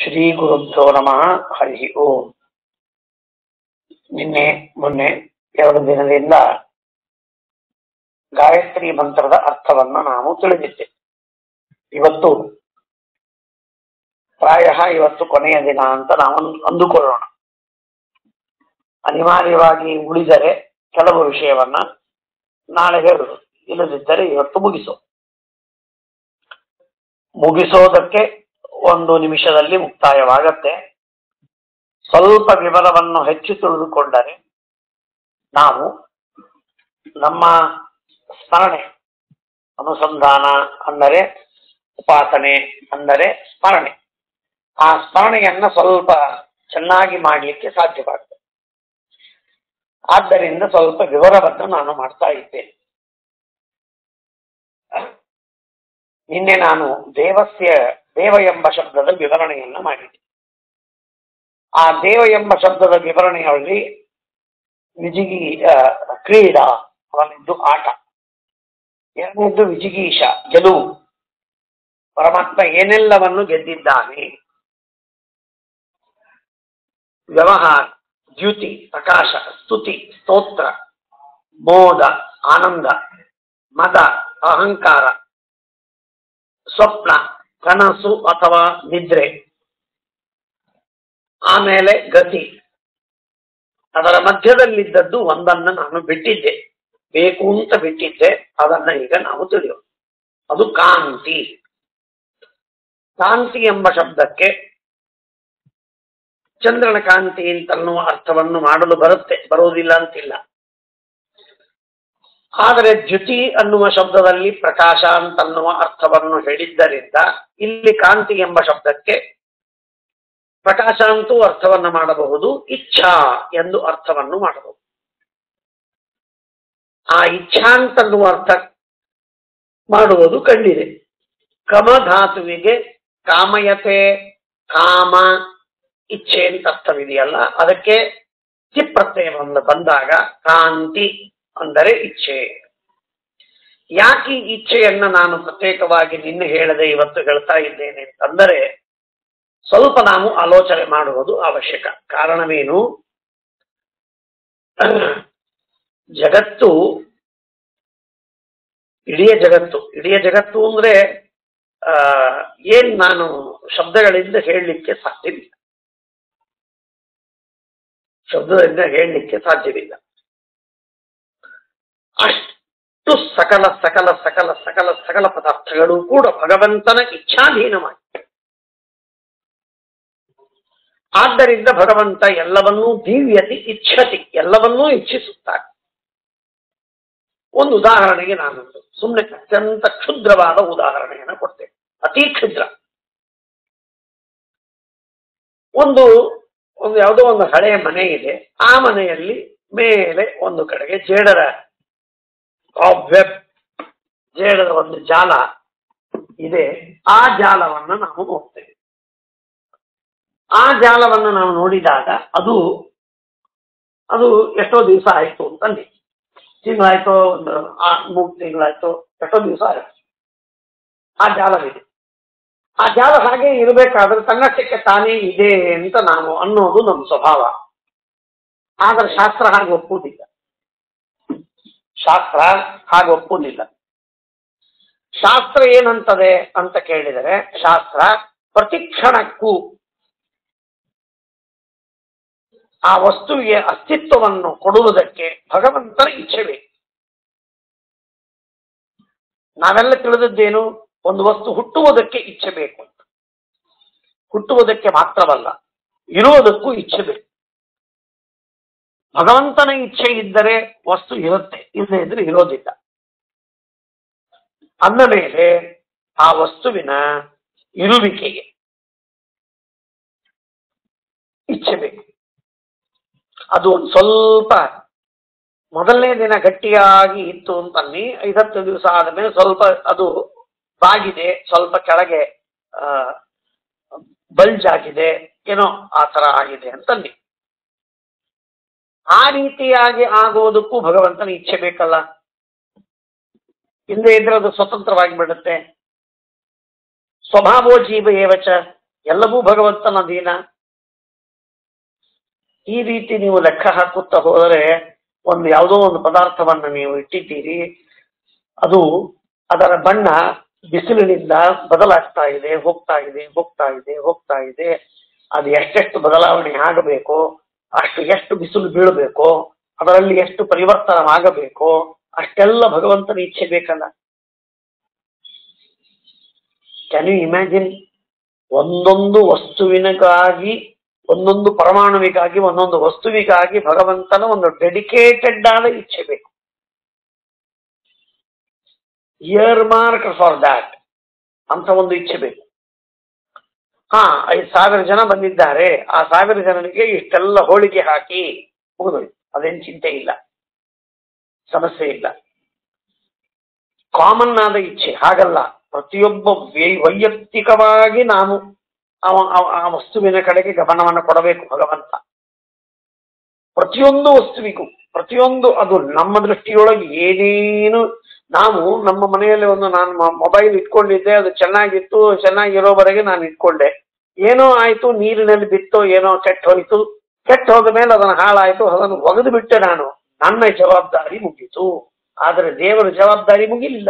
ಶ್ರೀ ಗುರುಭ್ಯೋ ನಮಃ ಹರಿ ಓಂ ನಿನ್ನೆ ಮೊನ್ನೆ ಎರಡು ದಿನದಿಂದ ಗಾಯತ್ರಿ ಮಂತ್ರದ ಅರ್ಥವನ್ನ ನಾವು ತಿಳಿದಿದ್ದೆ ಇವತ್ತು ಪ್ರಾಯ ಇವತ್ತು ಕೊನೆಯ ದಿನ ಅಂತ ನಾವು ಅಂದು- ಅಂದುಕೊಳ್ಳೋಣ ಅನಿವಾರ್ಯವಾಗಿ ಉಳಿದರೆ ಕೆಲವು ವಿಷಯವನ್ನ ನಾಳೆ ಹೇಳುದು ಇಲ್ಲದಿದ್ದರೆ ಇವತ್ತು ಮುಗಿಸು ಮುಗಿಸೋದಕ್ಕೆ ಒಂದು ನಿಮಿಷದಲ್ಲಿ ಮುಕ್ತಾಯವಾಗತ್ತೆ ಸ್ವಲ್ಪ ವಿವರವನ್ನು ಹೆಚ್ಚು ತಿಳಿದುಕೊಂಡರೆ ನಾವು ನಮ್ಮ ಸ್ಮರಣೆ ಅನುಸಂಧಾನ ಅಂದರೆ ಉಪಾಸನೆ ಅಂದರೆ ಸ್ಮರಣೆ ಆ ಸ್ಮರಣೆಯನ್ನ ಸ್ವಲ್ಪ ಚೆನ್ನಾಗಿ ಮಾಡಲಿಕ್ಕೆ ಸಾಧ್ಯವಾಗ್ತದೆ ಆದ್ದರಿಂದ ಸ್ವಲ್ಪ ವಿವರವನ್ನು ನಾನು ಮಾಡ್ತಾ ಇದ್ದೇನೆ ನಿನ್ನೆ ನಾನು ದೇವಸ್ಯ ದೇವ ಎಂಬ ಶಬ್ದದ ವಿವರಣೆಯನ್ನ ಮಾಡಿದ್ದೆ ಆ ದೇವ ಎಂಬ ಶಬ್ದದ ವಿವರಣೆಯಲ್ಲಿ ವಿಜಿಗಿ ಆ, ಕ್ರೀಡಾ ಅವನಿದ್ದು ಆಟ ಎರಡನೇದ್ದು ವಿಜಿಗೀಶ ಗೆಲುವು ಪರಮಾತ್ಮ ಏನೆಲ್ಲವನ್ನು ಗೆದ್ದಿದ್ದಾನೆ ವ್ಯವಹಾರ ದ್ಯುತಿ ಪ್ರಕಾಶ ಸ್ತುತಿ ಸ್ತೋತ್ರ ಮೋದ ಆನಂದ ಮದ ಅಹಂಕಾರ ಸ್ವಪ್ನ ಕನಸು ಅಥವಾ ನಿದ್ರೆ ಆಮೇಲೆ ಗತಿ ಅದರ ಮಧ್ಯದಲ್ಲಿದ್ದದ್ದು ಒಂದನ್ನ ನಾನು ಬಿಟ್ಟಿದ್ದೆ ಬೇಕು ಅಂತ ಬಿಟ್ಟಿದ್ದೆ ಅದನ್ನ ಈಗ ನಾವು ತಿಳಿಯೋಣ ಅದು ಕಾಂತಿ ಕಾಂತಿ ಎಂಬ ಶಬ್ದಕ್ಕೆ ಚಂದ್ರನ ಕಾಂತಿ ಅಂತನ್ನುವ ಅರ್ಥವನ್ನು ಮಾಡಲು ಬರುತ್ತೆ ಬರುವುದಿಲ್ಲ ಅಂತಿಲ್ಲ ಆದರೆ ದ್ಯುತಿ ಅನ್ನುವ ಶಬ್ದದಲ್ಲಿ ಪ್ರಕಾಶ ಅಂತನ್ನುವ ಅರ್ಥವನ್ನು ಹೇಳಿದ್ದರಿಂದ ಇಲ್ಲಿ ಕಾಂತಿ ಎಂಬ ಶಬ್ದಕ್ಕೆ ಪ್ರಕಾಶ ಅಂತೂ ಅರ್ಥವನ್ನ ಮಾಡಬಹುದು ಇಚ್ಛಾ ಎಂದು ಅರ್ಥವನ್ನು ಮಾಡಬಹುದು ಆ ಇಚ್ಛಾ ಅಂತನ್ನುವ ಅರ್ಥ ಮಾಡುವುದು ಕಂಡಿದೆ ಕಮ ಧಾತುವಿಗೆ ಕಾಮಯತೆ ಕಾಮ ಇಚ್ಛೆ ಅಂತ ಅರ್ಥವಿದೆಯಲ್ಲ ಅದಕ್ಕೆ ಚಿ ಪ್ರತ್ಯಯ ಬಂದ ಬಂದಾಗ ಕಾಂತಿ ಅಂದರೆ ಇಚ್ಛೆ ಯಾಕೆ ಈ ಇಚ್ಛೆಯನ್ನ ನಾನು ಪ್ರತ್ಯೇಕವಾಗಿ ನಿನ್ನೆ ಹೇಳದೆ ಇವತ್ತು ಹೇಳ್ತಾ ಇದ್ದೇನೆ ಅಂತಂದರೆ ಸ್ವಲ್ಪ ನಾವು ಆಲೋಚನೆ ಮಾಡುವುದು ಅವಶ್ಯಕ ಕಾರಣವೇನು ಜಗತ್ತು ಇಡೀ ಜಗತ್ತು ಇಡೀ ಜಗತ್ತು ಅಂದ್ರೆ ಆ ಏನ್ ನಾನು ಶಬ್ದಗಳಿಂದ ಹೇಳಲಿಕ್ಕೆ ಸಾಧ್ಯವಿಲ್ಲ ಶಬ್ದದಿಂದ ಹೇಳಲಿಕ್ಕೆ ಸಾಧ್ಯವಿಲ್ಲ ಅಷ್ಟು ಸಕಲ ಸಕಲ ಸಕಲ ಸಕಲ ಸಕಲ ಪದಾರ್ಥಗಳು ಕೂಡ ಭಗವಂತನ ಇಚ್ಛಾಧೀನವಾಗಿ ಆದ್ದರಿಂದ ಭಗವಂತ ಎಲ್ಲವನ್ನೂ ದಿವ್ಯತಿ ಇಚ್ಛತಿ ಎಲ್ಲವನ್ನೂ ಇಚ್ಛಿಸುತ್ತಾನೆ ಒಂದು ಉದಾಹರಣೆಗೆ ನಾನೊಂದು ಸುಮ್ಮನೆ ಅತ್ಯಂತ ಕ್ಷುದ್ರವಾದ ಉದಾಹರಣೆಯನ್ನು ಕೊಡ್ತೇನೆ ಅತಿ ಕ್ಷುದ್ರ ಒಂದು ಒಂದು ಯಾವುದೋ ಒಂದು ಹಳೆಯ ಮನೆ ಇದೆ ಆ ಮನೆಯಲ್ಲಿ ಮೇಲೆ ಒಂದು ಕಡೆಗೆ ಜೇಡರ ವೆಬ್ ಜೇಡದ ಒಂದು ಜಾಲ ಇದೆ ಆ ಜಾಲವನ್ನು ನಾವು ನೋಡ್ತೇವೆ ಆ ಜಾಲವನ್ನು ನಾವು ನೋಡಿದಾಗ ಅದು ಅದು ಎಷ್ಟೋ ದಿವಸ ಆಯ್ತು ಅಂತಂದು ತಿಂಗಳಾಯ್ತು ಒಂದು ಆ ಮೂರು ತಿಂಗಳಾಯ್ತು ಎಷ್ಟೋ ದಿವಸ ಆಯ್ತು ಆ ಜಾಲವಿದೆ ಆ ಜಾಲ ಹಾಗೆ ಇರಬೇಕಾದ್ರೆ ತನ್ನಷ್ಟಕ್ಕೆ ತಾನೇ ಇದೆ ಅಂತ ನಾವು ಅನ್ನೋದು ನಮ್ಮ ಸ್ವಭಾವ ಆದರೆ ಶಾಸ್ತ್ರ ಹಾಗೆ ಒಪ್ಪುವುದಿಲ್ಲ ಶಾಸ್ತ್ರ ಹಾಗೆ ಒಪ್ಪುವುದಿಲ್ಲ ಶಾಸ್ತ್ರ ಏನಂತದೆ ಅಂತ ಕೇಳಿದರೆ ಶಾಸ್ತ್ರ ಪ್ರತಿಕ್ಷಣಕ್ಕೂ ಆ ವಸ್ತುವಿಗೆ ಅಸ್ತಿತ್ವವನ್ನು ಕೊಡುವುದಕ್ಕೆ ಭಗವಂತನ ಇಚ್ಛೆ ಬೇಕು ನಾವೆಲ್ಲ ತಿಳಿದದ್ದೇನು ಒಂದು ವಸ್ತು ಹುಟ್ಟುವುದಕ್ಕೆ ಇಚ್ಛೆ ಬೇಕು ಅಂತ ಹುಟ್ಟುವುದಕ್ಕೆ ಮಾತ್ರವಲ್ಲ ಇರುವುದಕ್ಕೂ ಇಚ್ಛೆ ಬೇಕು ಭಗವಂತನ ಇಚ್ಛೆ ಇದ್ದರೆ ವಸ್ತು ಇರುತ್ತೆ ಇಲ್ಲದೆ ಇದ್ರೆ ಇರೋದಿಲ್ಲ ಅಂದ ಮೇಲೆ ಆ ವಸ್ತುವಿನ ಇರುವಿಕೆಗೆ ಇಚ್ಛೆ ಬೇಕು ಅದು ಒಂದು ಸ್ವಲ್ಪ ಮೊದಲನೇ ದಿನ ಗಟ್ಟಿಯಾಗಿ ಇತ್ತು ಅಂತನ್ನಿ ಐದತ್ತು ದಿವಸ ಆದಮೇಲೆ ಸ್ವಲ್ಪ ಅದು ಬಾಗಿದೆ ಸ್ವಲ್ಪ ಕೆಳಗೆ ಆ ಬಲ್ಜ್ ಆಗಿದೆ ಏನೋ ಆ ತರ ಆಗಿದೆ ಅಂತನ್ನಿ ಆ ರೀತಿಯಾಗಿ ಆಗೋದಕ್ಕೂ ಭಗವಂತನ ಇಚ್ಛೆ ಬೇಕಲ್ಲ ಹಿಂದೆ ಇದ್ರೆ ಅದು ಸ್ವತಂತ್ರವಾಗಿ ಬಿಡುತ್ತೆ ಸ್ವಭಾವೋ ಜೀವ ಏವಚ ಎಲ್ಲವೂ ಭಗವಂತನ ಅಧೀನ ಈ ರೀತಿ ನೀವು ಲೆಕ್ಕ ಹಾಕುತ್ತಾ ಹೋದರೆ ಒಂದು ಯಾವುದೋ ಒಂದು ಪದಾರ್ಥವನ್ನ ನೀವು ಇಟ್ಟಿದ್ದೀರಿ ಅದು ಅದರ ಬಣ್ಣ ಬಿಸಿಲಿನಿಂದ ಬದಲಾಗ್ತಾ ಇದೆ ಹೋಗ್ತಾ ಇದೆ ಹೋಗ್ತಾ ಇದೆ ಹೋಗ್ತಾ ಇದೆ ಅದು ಎಷ್ಟೆಷ್ಟು ಬದಲಾವಣೆ ಆಗಬೇಕು ಅಷ್ಟು ಎಷ್ಟು ಬಿಸಿಲು ಬೀಳಬೇಕು ಅದರಲ್ಲಿ ಎಷ್ಟು ಪರಿವರ್ತನವಾಗಬೇಕು ಅಷ್ಟೆಲ್ಲ ಭಗವಂತನ ಇಚ್ಛೆ ಬೇಕಲ್ಲ ಕ್ಯಾನ್ ಯು ಇಮ್ಯಾಜಿನ್ ಒಂದೊಂದು ವಸ್ತುವಿನಗಾಗಿ ಒಂದೊಂದು ಪರಮಾಣುವಿಗಾಗಿ ಒಂದೊಂದು ವಸ್ತುವಿಗಾಗಿ ಭಗವಂತನ ಒಂದು ಡೆಡಿಕೇಟೆಡ್ ಆದ ಇಚ್ಛೆ ಬೇಕು ಇಯರ್ ಮಾರ್ಕ್ ಫಾರ್ ದ್ಯಾಟ್ ಅಂತ ಒಂದು ಇಚ್ಛೆ ಬೇಕು ಹಾ ಐದು ಸಾವಿರ ಜನ ಬಂದಿದ್ದಾರೆ ಆ ಸಾವಿರ ಜನರಿಗೆ ಇಷ್ಟೆಲ್ಲ ಹೋಳಿಗೆ ಹಾಕಿ ಮುಗಿದೋಯ್ತು ಅದೇನು ಚಿಂತೆ ಇಲ್ಲ ಸಮಸ್ಯೆ ಇಲ್ಲ ಕಾಮನ್ ಆದ ಇಚ್ಛೆ ಹಾಗಲ್ಲ ಪ್ರತಿಯೊಬ್ಬ ವೈ- ವೈಯಕ್ತಿಕವಾಗಿ ನಾವು ಅವ ಅವ- ಆ ವಸ್ತುವಿನ ಕಡೆಗೆ ಗಮನವನ್ನು ಕೊಡಬೇಕು ಭಗವಂತ ಪ್ರತಿಯೊಂದು ವಸ್ತುವಿಗೂ ಪ್ರತಿಯೊಂದು ಅದು ನಮ್ಮ ದೃಷ್ಟಿಯೊಳಗೆ ಏನೇನು ನಾವು ನಮ್ಮ ಮನೆಯಲ್ಲಿ ಒಂದು ನಾನು ಮೊಬೈಲ್ ಇಟ್ಕೊಂಡಿದ್ದೆ ಅದು ಚೆನ್ನಾಗಿತ್ತು ಚೆನ್ನಾಗಿರೋವರೆಗೆ ನಾನು ಇಟ್ಕೊಂಡೆ ಏನೋ ಆಯ್ತು ನೀರಿನಲ್ಲಿ ಬಿತ್ತೋ ಏನೋ ಕೆಟ್ಟ ಹೋಯ್ತು ಕೆಟ್ಟ ಹೋದ ಮೇಲೆ ಅದನ್ನು ಹಾಳಾಯ್ತು ಅದನ್ನು ಒಗೆದು ಬಿಟ್ಟೆ ನಾನು ನನ್ನ ಜವಾಬ್ದಾರಿ ಮುಗೀತು ಆದರೆ ದೇವರ ಜವಾಬ್ದಾರಿ ಮುಗಿಲಿಲ್ಲ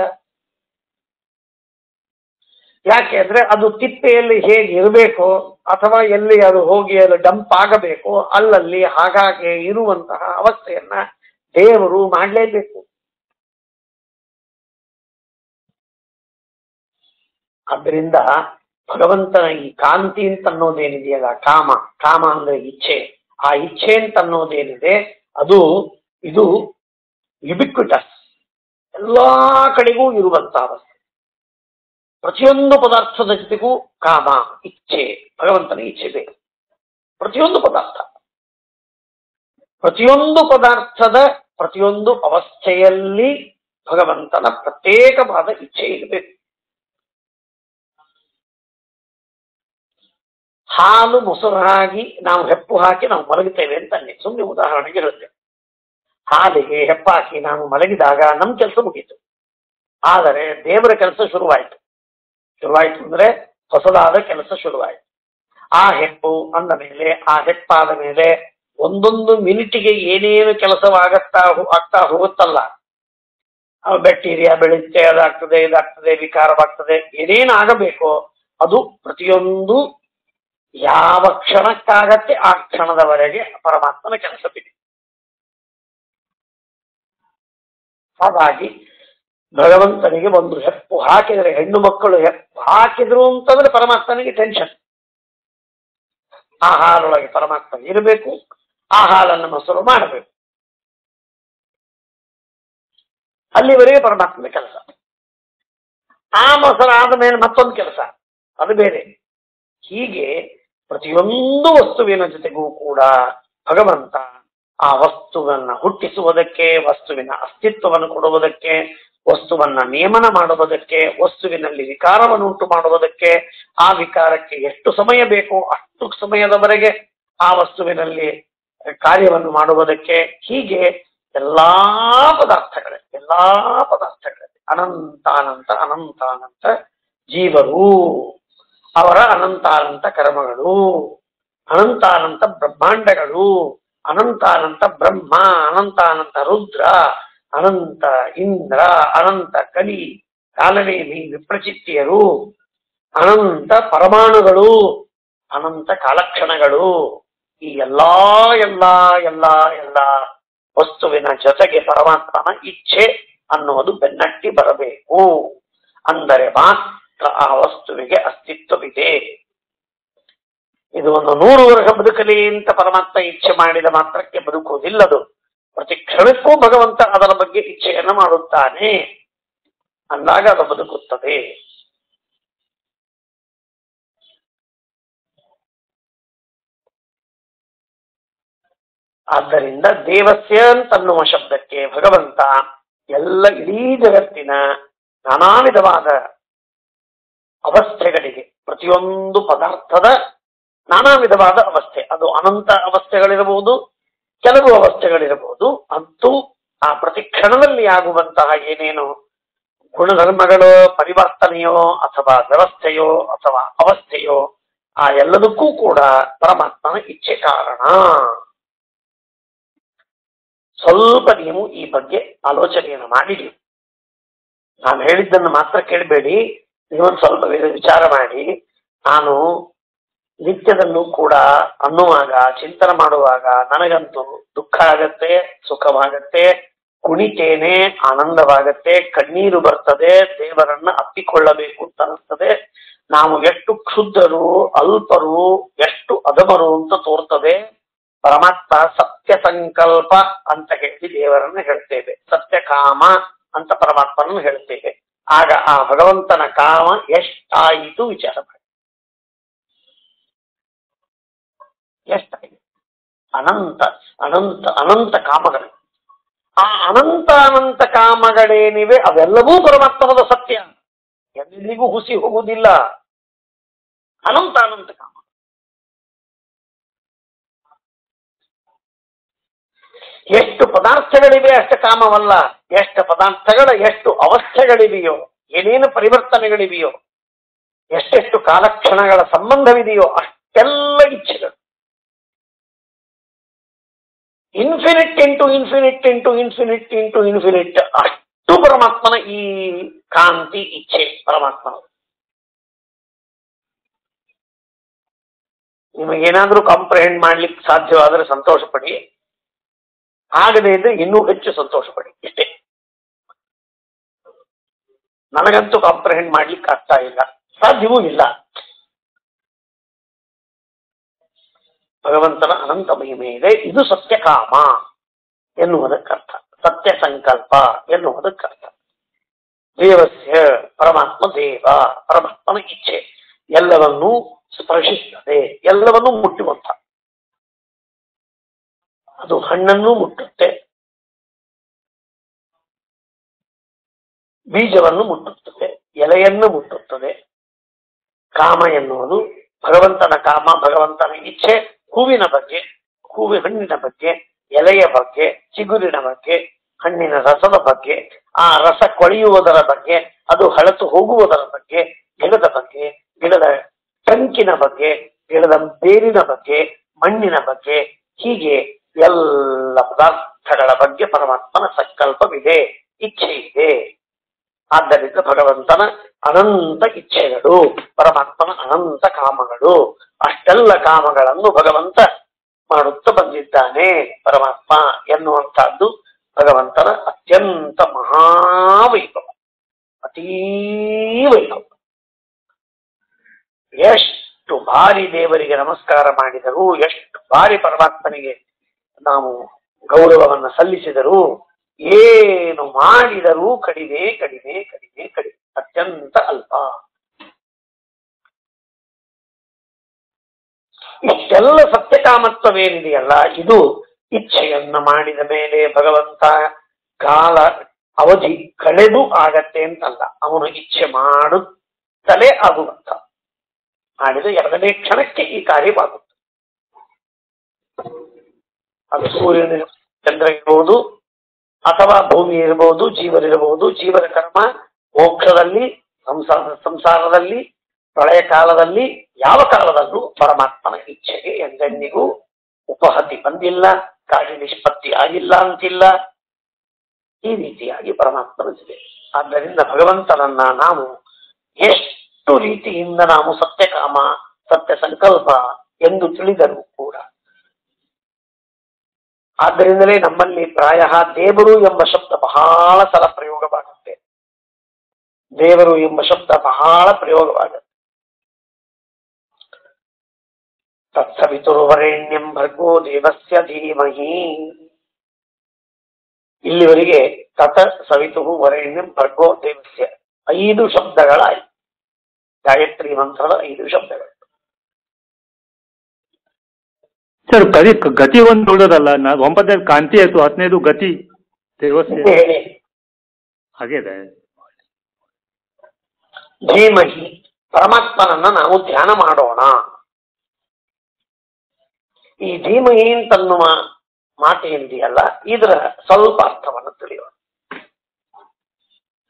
ಯಾಕೆ ಅಂದ್ರೆ ಅದು ತಿಪ್ಪೆಯಲ್ಲಿ ಹೇಗೆ ಇರಬೇಕು ಅಥವಾ ಎಲ್ಲಿ ಅದು ಹೋಗಿ ಅದು ಡಂಪ್ ಆಗಬೇಕು ಅಲ್ಲಲ್ಲಿ ಹಾಗಾಗಿ ಇರುವಂತಹ ಅವಸ್ಥೆಯನ್ನ ದೇವರು ಮಾಡಲೇಬೇಕು ಅದರಿಂದ ಭಗವಂತನ ಈ ಕಾಂತಿ ಅಂತ ಅನ್ನೋದೇನಿದೆಯಲ್ಲ ಕಾಮ ಕಾಮ ಅಂದ್ರೆ ಇಚ್ಛೆ ಆ ಇಚ್ಛೆ ಅಂತ ಅನ್ನೋದೇನಿದೆ ಅದು ಇದು ಯುಬಿಕ್ವಿಟಸ್ ಎಲ್ಲಾ ಕಡೆಗೂ ಇರುವಂತ ಅವಸ್ಥೆ ಪ್ರತಿಯೊಂದು ಪದಾರ್ಥದ ಜೊತೆಗೂ ಕಾಮ ಇಚ್ಛೆ ಭಗವಂತನ ಇಚ್ಛೆ ಬೇಕು ಪ್ರತಿಯೊಂದು ಪದಾರ್ಥ ಪ್ರತಿಯೊಂದು ಪದಾರ್ಥದ ಪ್ರತಿಯೊಂದು ಅವಸ್ಥೆಯಲ್ಲಿ ಭಗವಂತನ ಪ್ರತ್ಯೇಕವಾದ ಇಚ್ಛೆ ಇರಬೇಕು ಹಾಲು ಮೊಸರಾಗಿ ನಾವು ಹೆಪ್ಪು ಹಾಕಿ ನಾವು ಮಲಗುತ್ತೇವೆ ಅಂತ ಅನ್ನಿ ಸುಮ್ಮನೆ ಉದಾಹರಣೆಗೆ ಹೇಳುತ್ತೇವೆ ಹಾಲಿಗೆ ಹೆಪ್ಪಾಕಿ ನಾವು ಮಲಗಿದಾಗ ನಮ್ಮ ಕೆಲಸ ಮುಗೀತು ಆದರೆ ದೇವರ ಕೆಲಸ ಶುರುವಾಯಿತು ಶುರುವಾಯಿತು ಅಂದ್ರೆ ಹೊಸದಾದ ಕೆಲಸ ಶುರುವಾಯಿತು ಆ ಹೆಪ್ಪು ಅಂದ ಮೇಲೆ ಆ ಹೆಪ್ಪಾದ ಮೇಲೆ ಒಂದೊಂದು ಮಿನಿಟಿಗೆ ಏನೇನು ಕೆಲಸವಾಗತ್ತಾ ಹೋ- ಆಗ್ತಾ ಹೋಗುತ್ತಲ್ಲ ಬ್ಯಾಕ್ಟೀರಿಯಾ ಬೆಳೆಯುತ್ತೆ ಅದಾಗ್ತದೆ ಇದಾಗ್ತದೆ ವಿಕಾರವಾಗ್ತದೆ ಏನೇನು ಆಗಬೇಕೋ ಅದು ಪ್ರತಿಯೊಂದು ಯಾವ ಕ್ಷಣಕ್ಕಾಗತ್ತೆ ಆ ಕ್ಷಣದವರೆಗೆ ಪರಮಾತ್ಮನ ಕೆಲಸವಿದೆ ಹಾಗಾಗಿ ಭಗವಂತನಿಗೆ ಒಂದು ಹೆಪ್ಪು ಹಾಕಿದರೆ ಹೆಣ್ಣು ಮಕ್ಕಳು ಹೆಪ್ಪು ಹಾಕಿದ್ರು ಅಂತಂದ್ರೆ ಪರಮಾತ್ಮನಿಗೆ ಟೆನ್ಷನ್ ಆ ಹಾಲೊಳಗೆ ಪರಮಾತ್ಮ ಇರಬೇಕು ಆ ಹಾಲನ್ನು ಮೊಸರು ಮಾಡಬೇಕು ಅಲ್ಲಿವರೆಗೆ ಪರಮಾತ್ಮನ ಕೆಲಸ ಆ ಮೊಸರು ಆದ ಮೇಲೆ ಮತ್ತೊಂದು ಕೆಲಸ ಅದು ಬೇರೆ ಹೀಗೆ ಪ್ರತಿಯೊಂದು ವಸ್ತುವಿನ ಜೊತೆಗೂ ಕೂಡ ಭಗವಂತ ಆ ವಸ್ತುವನ್ನ ಹುಟ್ಟಿಸುವುದಕ್ಕೆ ವಸ್ತುವಿನ ಅಸ್ತಿತ್ವವನ್ನು ಕೊಡುವುದಕ್ಕೆ ವಸ್ತುವನ್ನ ನಿಯಮನ ಮಾಡುವುದಕ್ಕೆ ವಸ್ತುವಿನಲ್ಲಿ ವಿಕಾರವನ್ನು ಉಂಟು ಮಾಡುವುದಕ್ಕೆ ಆ ವಿಕಾರಕ್ಕೆ ಎಷ್ಟು ಸಮಯ ಬೇಕೋ ಅಷ್ಟು ಸಮಯದವರೆಗೆ ಆ ವಸ್ತುವಿನಲ್ಲಿ ಕಾರ್ಯವನ್ನು ಮಾಡುವುದಕ್ಕೆ ಹೀಗೆ ಎಲ್ಲಾ ಪದಾರ್ಥಗಳಲ್ಲಿ ಎಲ್ಲಾ ಪದಾರ್ಥಗಳಲ್ಲಿ ಅನಂತ ಅನಂತ ಅನಂತ ಅನಂತ ಜೀವರು ಅವರ ಅನಂತಾನಂತ ಕರ್ಮಗಳು ಅನಂತಾನಂತ ಬ್ರಹ್ಮಾಂಡಗಳು ಅನಂತಾನಂತ ಬ್ರಹ್ಮ ಅನಂತಾನಂತ ರುದ್ರ ಅನಂತ ಇಂದ್ರ ಅನಂತ ಕಲಿ ಕಾಲನೇಮಿ ವಿಪ್ರಚಿತ್ತಿಯರು ಅನಂತ ಪರಮಾಣುಗಳು ಅನಂತ ಕಾಲಕ್ಷಣಗಳು ಈ ಎಲ್ಲಾ ಎಲ್ಲಾ ಎಲ್ಲಾ ಎಲ್ಲಾ ವಸ್ತುವಿನ ಜೊತೆಗೆ ಪರಮಾತ್ಮನ ಇಚ್ಛೆ ಅನ್ನುವುದು ಬೆನ್ನಟ್ಟಿ ಬರಬೇಕು ಅಂದರೆ ಮಾತ್ರ ಆ ವಸ್ತುವಿಗೆ ಅಸ್ತಿತ್ವವಿದೆ ಇದು ಒಂದು ನೂರು ವರ್ಷ ಬದುಕಲಿ ಅಂತ ಪರಮಾತ್ಮ ಇಚ್ಛೆ ಮಾಡಿದ ಮಾತ್ರಕ್ಕೆ ಬದುಕುವುದಿಲ್ಲದು ಪ್ರತಿ ಕ್ಷಣಕ್ಕೂ ಭಗವಂತ ಅದರ ಬಗ್ಗೆ ಇಚ್ಛೆಯನ್ನು ಮಾಡುತ್ತಾನೆ ಅಂದಾಗ ಅದು ಬದುಕುತ್ತದೆ ಆದ್ದರಿಂದ ದೇವಸ್ಯ ಅಂತನ್ನುವ ಶಬ್ದಕ್ಕೆ ಭಗವಂತ ಎಲ್ಲ ಇಡೀ ಜಗತ್ತಿನ ನಾನಾ ವಿಧವಾದ ಅವಸ್ಥೆಗಳಿಗೆ ಪ್ರತಿಯೊಂದು ಪದಾರ್ಥದ ನಾನಾ ವಿಧವಾದ ಅವಸ್ಥೆ ಅದು ಅನಂತ ಅವಸ್ಥೆಗಳಿರಬಹುದು ಕೆಲವು ಅವಸ್ಥೆಗಳಿರಬಹುದು ಅಂತೂ ಆ ಪ್ರತಿ ಕ್ಷಣದಲ್ಲಿ ಆಗುವಂತಹ ಏನೇನು ಗುಣಧರ್ಮಗಳು ಪರಿವರ್ತನೆಯೋ ಅಥವಾ ವ್ಯವಸ್ಥೆಯೋ ಅಥವಾ ಅವಸ್ಥೆಯೋ ಆ ಎಲ್ಲದಕ್ಕೂ ಕೂಡ ಪರಮಾತ್ಮನ ಇಚ್ಛೆ ಕಾರಣ ಸ್ವಲ್ಪ ನೀವು ಈ ಬಗ್ಗೆ ಆಲೋಚನೆಯನ್ನು ಮಾಡಿರಿ ನಾನು ಹೇಳಿದ್ದನ್ನು ಮಾತ್ರ ಕೇಳಬೇಡಿ ನೀವೊಂದು ಸ್ವಲ್ಪ ವಿ- ವಿಚಾರ ಮಾಡಿ ನಾನು ನಿತ್ಯದಲ್ಲೂ ಕೂಡ ಅನ್ನುವಾಗ ಚಿಂತನೆ ಮಾಡುವಾಗ ನನಗಂತೂ ದುಃಖ ಆಗತ್ತೆ ಸುಖವಾಗತ್ತೆ ಕುಣಿತೇನೆ ಆನಂದವಾಗತ್ತೆ ಕಣ್ಣೀರು ಬರ್ತದೆ ದೇವರನ್ನ ಅಪ್ಪಿಕೊಳ್ಳಬೇಕು ಅಂತ ಅನಿಸ್ತದೆ ನಾವು ಎಷ್ಟು ಕ್ಷುದ್ಧರು ಅಲ್ಪರು ಎಷ್ಟು ಅಧಮರು ಅಂತ ತೋರ್ತದೆ ಪರಮಾತ್ಮ ಸತ್ಯ ಸಂಕಲ್ಪ ಅಂತ ಹೇಳಿ ದೇವರನ್ನ ಹೇಳ್ತೇವೆ ಸತ್ಯ ಕಾಮ ಅಂತ ಪರಮಾತ್ಮನನ್ನು ಹೇಳ್ತೇವೆ ಆಗ ಆ ಭಗವಂತನ ಕಾಮ ಎಷ್ಟಾಯಿತು ವಿಚಾರ ಮಾಡಿ ಎಷ್ಟಾಗಿದೆ ಅನಂತ ಅನಂತ ಅನಂತ ಕಾಮಗಳು ಆ ಅನಂತ ಅನಂತ ಕಾಮಗಳೇನಿವೆ ಅವೆಲ್ಲವೂ ಪರಮಾತ್ಮನದ ಸತ್ಯ ಎಂದಿಗೂ ಹುಸಿ ಹೋಗುವುದಿಲ್ಲ ಅನಂತ ಅನಂತ ಕಾಮ ಎಷ್ಟು ಪದಾರ್ಥಗಳಿವೆ ಅಷ್ಟು ಕಾಮವಲ್ಲ ಎಷ್ಟು ಪದಾರ್ಥಗಳ ಎಷ್ಟು ಅವಸ್ಥೆಗಳಿವೆಯೋ ಏನೇನು ಪರಿವರ್ತನೆಗಳಿವೆಯೋ ಎಷ್ಟೆಷ್ಟು ಕಾಲಕ್ಷಣಗಳ ಸಂಬಂಧವಿದೆಯೋ ಅಷ್ಟೆಲ್ಲ ಇಚ್ಛೆಗಳು infinite into infinite into infinite into infinite ಅಷ್ಟು ಪರಮಾತ್ಮನ ಈ ಕಾಂತಿ ಇಚ್ಛೆ ಪರಮಾತ್ಮನ ನಿಮಗೇನಾದ್ರೂ ಕಾಂಪ್ರಹೆಂಡ್ ಮಾಡ್ಲಿಕ್ಕೆ ಸಾಧ್ಯವಾದರೆ ಸಂತೋಷ ಪಡಿ ಆಗದೆ ಇದ್ರೆ ಇನ್ನೂ ಹೆಚ್ಚು ಸಂತೋಷ ಪಡಿ ಇಷ್ಟೇ ನನಗಂತೂ ಕಾಂಪ್ರಹೆಂಡ್ ಮಾಡ್ಲಿಕ್ಕೆ ಆಗ್ತಾ ಇಲ್ಲ ಸಾಧ್ಯವೂ ಇಲ್ಲ ಭಗವಂತನ ಅನಂತ ಮಹಿಮೆ ಇದೆ ಇದು ಸತ್ಯಕಾಮ ಎನ್ನುವುದಕ್ಕರ್ಥ ಸತ್ಯ ಸಂಕಲ್ಪ ಎನ್ನುವುದಕ್ಕರ್ಥ ದೇವಸ್ಯ ಪರಮಾತ್ಮ ದೇವ ಪರಮಾತ್ಮನ ಇಚ್ಛೆ ಎಲ್ಲವನ್ನೂ ಸ್ಪರ್ಶಿಸುತ್ತದೆ ಎಲ್ಲವನ್ನೂ ಮುಟ್ಟುವಂತ ಅದು ಹಣ್ಣನ್ನು ಮುಟ್ಟುತ್ತೆ ಬೀಜವನ್ನು ಮುಟ್ಟುತ್ತದೆ ಎಲೆಯನ್ನು ಮುಟ್ಟುತ್ತದೆ ಕಾಮ ಎನ್ನುವುದು ಭಗವಂತನ ಕಾಮ ಭಗವಂತನ ಇಚ್ಛೆ ಹೂವಿನ ಬಗ್ಗೆ ಹೂವಿನ ಹಣ್ಣಿನ ಬಗ್ಗೆ ಎಲೆಯ ಬಗ್ಗೆ ಚಿಗುರಿನ ಬಗ್ಗೆ ಹಣ್ಣಿನ ರಸದ ಬಗ್ಗೆ ಆ ರಸ ಕೊಳೆಯುವುದರ ಬಗ್ಗೆ ಅದು ಹಳತು ಹೋಗುವುದರ ಬಗ್ಗೆ ಗಿಡದ ಬಗ್ಗೆ ಗಿಡದ ಟಂಕಿನ ಬಗ್ಗೆ ಗಿಡದ ಬೇರಿನ ಬಗ್ಗೆ ಮಣ್ಣಿನ ಬಗ್ಗೆ ಹೀಗೆ ಎಲ್ಲ ಪದಾರ್ಥಗಳ ಬಗ್ಗೆ ಪರಮಾತ್ಮನ ಸಂಕಲ್ಪವಿದೆ ಇಚ್ಛೆ ಇದೆ ಆದ್ದರಿಂದ ಭಗವಂತನ ಅನಂತ ಇಚ್ಛೆಗಳು ಪರಮಾತ್ಮನ ಅನಂತ ಕಾಮಗಳು ಅಷ್ಟೆಲ್ಲ ಕಾಮಗಳನ್ನು ಭಗವಂತ ಮಾಡುತ್ತಾ ಬಂದಿದ್ದಾನೆ ಪರಮಾತ್ಮ ಎನ್ನುವಂತಹದ್ದು ಭಗವಂತನ ಅತ್ಯಂತ ಮಹಾವೈಭವ ಅತೀ ವೈಭವ ಎಷ್ಟು ಬಾರಿ ದೇವರಿಗೆ ನಮಸ್ಕಾರ ಮಾಡಿದರು ಎಷ್ಟು ಬಾರಿ ಪರಮಾತ್ಮನಿಗೆ ನಾವು ಗೌರವವನ್ನು ಸಲ್ಲಿಸಿದರು ಏನು ಮಾಡಿದರೂ ಕಡಿಮೆ ಕಡಿಮೆ ಕಡಿಮೆ ಕಡಿಮೆ ಅತ್ಯಂತ ಅಲ್ಪ ಇಷ್ಟೆಲ್ಲ ಸತ್ಯಕಾಮತ್ವವೇನಿದೆಯಲ್ಲ ಇದು ಇಚ್ಛೆಯನ್ನ ಮಾಡಿದ ಮೇಲೆ ಭಗವಂತ ಕಾಲ ಅವಧಿ ಕಳೆದು ಆಗತ್ತೆ ಅಂತಲ್ಲ ಅವನು ಇಚ್ಛೆ ಮಾಡುತ್ತಲೇ ಆಗುವಂತ ಮಾಡಿದ ಎರಡನೇ ಕ್ಷಣಕ್ಕೆ ಈ ಕಾರ್ಯವಾಗುತ್ತೆ ಅದು ಸೂರ್ಯನ ಚಂದ್ರ ಇರಬಹುದು ಅಥವಾ ಭೂಮಿ ಇರಬಹುದು ಜೀವರಿರಬಹುದು ಜೀವನ ಕರ್ಮ ಮೋಕ್ಷದಲ್ಲಿ ಸಂಸಾರ ಸಂಸಾರದಲ್ಲಿ ಪ್ರಳಯ ಕಾಲದಲ್ಲಿ ಯಾವ ಕಾಲದಲ್ಲೂ ಪರಮಾತ್ಮನ ಇಚ್ಛೆಗೆ ಎಂದೆಂದಿಗೂ ಉಪಹತಿ ಬಂದಿಲ್ಲ ಕಾರ್ಯ ನಿಷ್ಪತ್ತಿ ಆಗಿಲ್ಲ ಅಂತಿಲ್ಲ ಈ ರೀತಿಯಾಗಿ ಪರಮಾತ್ಮನಿದೆ ಆದ್ದರಿಂದ ಭಗವಂತನನ್ನ ನಾವು ಎಷ್ಟು ರೀತಿಯಿಂದ ನಾವು ಸತ್ಯಕಾಮ ಸತ್ಯ ಸಂಕಲ್ಪ ಎಂದು ತಿಳಿದರೂ ಕೂಡ ಆದ್ದರಿಂದಲೇ ನಮ್ಮಲ್ಲಿ ಪ್ರಾಯ ದೇವರು ಎಂಬ ಶಬ್ದ ಬಹಳ ಸಲ ಪ್ರಯೋಗವಾಗುತ್ತೆ ದೇವರು ಎಂಬ ಶಬ್ದ ಬಹಳ ಪ್ರಯೋಗವಾಗುತ್ತೆ ತತ್ಸವಿತುರ್ವರೆಣ್ಯಂ ಭರ್ಗೋ ದೇವಸ್ಯ ಧೀಮಹಿ ಇಲ್ಲಿವರೆಗೆ ತತ ಸವಿತು ವರೆಣ್ಯಂ ಭರ್ಗೋ ದೇವಸ್ಯ ಐದು ಶಬ್ದಗಳಾಯಿತು ಗಾಯತ್ರಿ ಮಂತ್ರದ ಐದು ಶಬ್ದಗಳು ಸರ್ ಗತಿ ಗತಿ ಒಂದು ಉಳಿದಲ್ಲ ನಾ ಒಂಬತ್ತನೇದು ಕಾಂತಿ ಆಯ್ತು ಹತ್ತನೇದು ಗತಿ ದೇವಸ್ಥೆ ಹೇಳಿ ಹಾಗಿದೆ ಧೀಮಹಿ ಪರಮಾತ್ಮನನ್ನ ನಾವು ಧ್ಯಾನ ಮಾಡೋಣ ಈ ಧೀಮಹಿ ಅಂತನ್ನುವ ಮಾತೇನಿದೆಯಲ್ಲ ಇದರ ಸ್ವಲ್ಪ ಅರ್ಥವನ್ನು ತಿಳಿಯೋಣ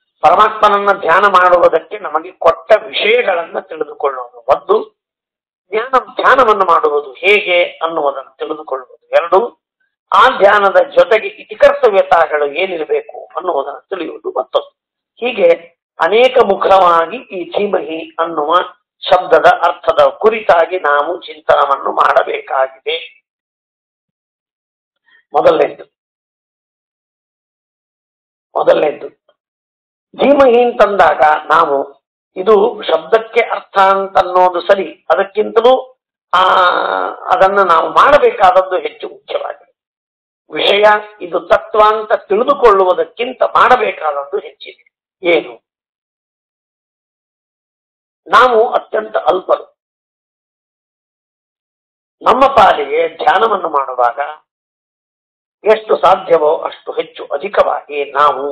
ಪರಮಾತ್ಮನನ್ನ ಧ್ಯಾನ ಮಾಡುವುದಕ್ಕೆ ನಮಗೆ ಕೊಟ್ಟ ವಿಷಯಗಳನ್ನ ತಿಳಿದುಕೊಳ್ಳೋಣ ಒಂದು ಜ್ಞಾನ ಧ್ಯಾನವನ್ನು ಮಾಡುವುದು ಹೇಗೆ ಅನ್ನುವುದನ್ನು ತಿಳಿದುಕೊಳ್ಳುವುದು ಎರಡು ಆ ಧ್ಯಾನದ ಜೊತೆಗೆ ಇತಿಕರ್ತವ್ಯತಾಗಳು ಏನಿರಬೇಕು ಅನ್ನುವುದನ್ನು ತಿಳಿಯುವುದು ಮತ್ತೊಂದು ಹೀಗೆ ಅನೇಕ ಮುಖವಾಗಿ ಈ ಧೀಮಹಿ ಅನ್ನುವ ಶಬ್ದದ ಅರ್ಥದ ಕುರಿತಾಗಿ ನಾವು ಚಿಂತನವನ್ನು ಮಾಡಬೇಕಾಗಿದೆ ಮೊದಲನೇದ್ದು ಮೊದಲನೇದ್ದು ಧೀಮಹಿ ಅಂತಂದಾಗ ನಾವು ಇದು ಶಬ್ದಕ್ಕೆ ಅರ್ಥ ಅಂತನ್ನೋದು ಸರಿ ಅದಕ್ಕಿಂತಲೂ ಆ ಅದನ್ನು ನಾವು ಮಾಡಬೇಕಾದದ್ದು ಹೆಚ್ಚು ಮುಖ್ಯವಾಗಿದೆ ವಿಷಯ ಇದು ತತ್ವ ಅಂತ ತಿಳಿದುಕೊಳ್ಳುವುದಕ್ಕಿಂತ ಮಾಡಬೇಕಾದದ್ದು ಹೆಚ್ಚಿದೆ ಏನು ನಾವು ಅತ್ಯಂತ ಅಲ್ಪರು ನಮ್ಮ ಪಾಲಿಗೆ ಧ್ಯಾನವನ್ನು ಮಾಡುವಾಗ ಎಷ್ಟು ಸಾಧ್ಯವೋ ಅಷ್ಟು ಹೆಚ್ಚು ಅಧಿಕವಾಗಿ ನಾವು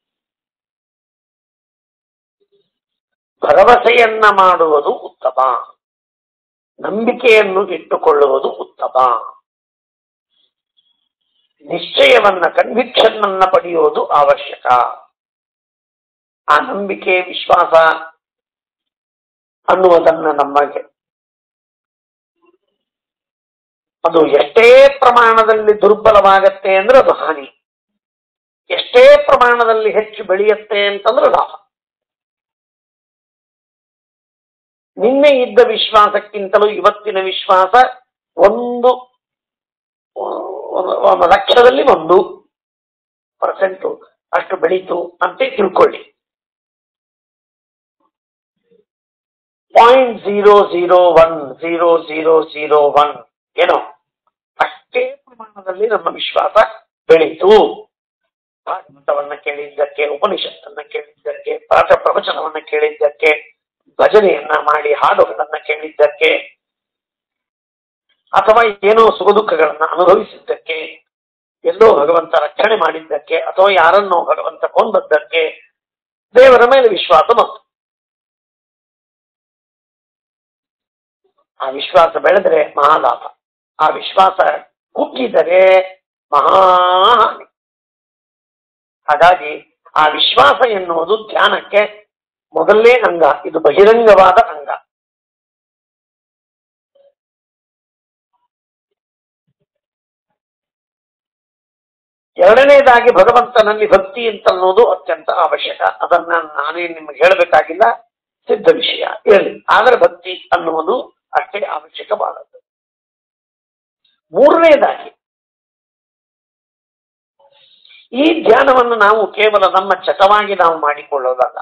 ಭರವಸೆಯನ್ನ ಮಾಡುವುದು ಉತ್ತಮ ನಂಬಿಕೆಯನ್ನು ಇಟ್ಟುಕೊಳ್ಳುವುದು ಉತ್ತಮ ನಿಶ್ಚಯವನ್ನ ಕನ್ವಿಕ್ಷನ್ ಅನ್ನ ಪಡೆಯುವುದು ಅವಶ್ಯಕ ಆ ನಂಬಿಕೆ ವಿಶ್ವಾಸ ಅನ್ನುವುದನ್ನ ನಮಗೆ ಅದು ಎಷ್ಟೇ ಪ್ರಮಾಣದಲ್ಲಿ ದುರ್ಬಲವಾಗತ್ತೆ ಅಂದ್ರೆ ಅದು ಹಾನಿ ಎಷ್ಟೇ ಪ್ರಮಾಣದಲ್ಲಿ ಹೆಚ್ಚು ಬೆಳೆಯುತ್ತೆ ಅಂತಂದ್ರೆ ಲಾಭ ನಿನ್ನೆ ಇದ್ದ ವಿಶ್ವಾಸಕ್ಕಿಂತಲೂ ಇವತ್ತಿನ ವಿಶ್ವಾಸ ಒಂದು ಒಂದು- ಒಂದು ಲಕ್ಷದಲ್ಲಿ ಒಂದು ಪರ್ಸೆಂಟು ಅಷ್ಟು ಬೆಳೀತು ಅಂತ ತಿಳ್ಕೊಳ್ಳಿ point zero zero one zero zero zero one ಏನೋ ಅಷ್ಟೇ ಪ್ರಮಾಣದಲ್ಲಿ ನಮ್ಮ ವಿಶ್ವಾಸ ಬೆಳೀತು ಭಾಗವತವನ್ನ ಕೇಳಿದ್ದಕ್ಕೆ ಉಪನಿಷತ್ತನ್ನ ಕೇಳಿದ್ದಕ್ಕೆ ಪಾಠ ಪ್ರವಚನವನ್ನ ಕೇಳಿದ್ದಕ್ಕೆ ಭಜನೆಯನ್ನ ಮಾಡಿ ಹಾಡುಗಳನ್ನ ಕೇಳಿದ್ದಕ್ಕೆ ಅಥವಾ ಏನೋ ಸುಖ ದುಃಖಗಳನ್ನ ಅನುಭವಿಸಿದ್ದಕ್ಕೆ ಎಲ್ಲೋ ಭಗವಂತ ರಕ್ಷಣೆ ಮಾಡಿದ್ದಕ್ಕೆ ಅಥವಾ ಯಾರನ್ನೋ ಭಗವಂತ ಕೊಂದದ್ದಕ್ಕೆ ದೇವರ ಮೇಲೆ ವಿಶ್ವಾಸ ಬಂತು ಆ ವಿಶ್ವಾಸ ಬೆಳೆದರೆ ಮಹಾಲಾಭ ಆ ವಿಶ್ವಾಸ ಕುಗ್ಗಿದರೆ ಮಹಾಹಾನಿ ಹಾಗಾಗಿ ಆ ವಿಶ್ವಾಸ ಎನ್ನುವುದು ಧ್ಯಾನಕ್ಕೆ ಮೊದಲನೇ ಅಂಗ ಇದು ಬಹಿರಂಗವಾದ ಅಂಗ ಎರಡನೇದಾಗಿ ಭಗವಂತನಲ್ಲಿ ಭಕ್ತಿ ಅಂತ ಅನ್ನೋದು ಅತ್ಯಂತ ಅವಶ್ಯಕ ಅದನ್ನ ನಾನೇ ನಿಮ್ಗೆ ಹೇಳಬೇಕಾಗಿಲ್ಲ ಸಿದ್ಧ ವಿಷಯ ಹೇಳಿ ಆದರೆ ಭಕ್ತಿ ಅನ್ನುವುದು ಅಷ್ಟೇ ಅವಶ್ಯಕವಾದದ್ದು ಮೂರನೇದಾಗಿ ಈ ಧ್ಯಾನವನ್ನು ನಾವು ಕೇವಲ ನಮ್ಮ ಚಟವಾಗಿ ನಾವು ಮಾಡಿಕೊಳ್ಳೋದಲ್ಲ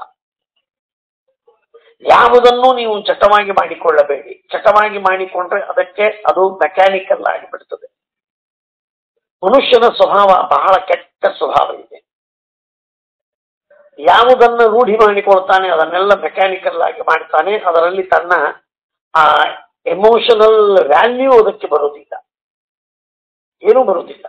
ಯಾವುದನ್ನು ನೀವು ಚಟವಾಗಿ ಮಾಡಿಕೊಳ್ಳಬೇಡಿ ಚಟವಾಗಿ ಮಾಡಿಕೊಂಡ್ರೆ ಅದಕ್ಕೆ ಅದು ಮೆಕ್ಯಾನಿಕಲ್ ಆಗಿಬಿಡ್ತದೆ ಮನುಷ್ಯನ ಸ್ವಭಾವ ಬಹಳ ಕೆಟ್ಟ ಸ್ವಭಾವ ಇದೆ ಯಾವುದನ್ನು ರೂಢಿ ಮಾಡಿಕೊಳ್ತಾನೆ ಅದನ್ನೆಲ್ಲ ಮೆಕ್ಯಾನಿಕಲ್ ಆಗಿ ಮಾಡ್ತಾನೆ ಅದರಲ್ಲಿ ತನ್ನ ಆ ಎಮೋಷನಲ್ ವ್ಯಾಲ್ಯೂ ಅದಕ್ಕೆ ಬರುವುದಿಲ್ಲ ಏನೂ ಬರುವುದಿಲ್ಲ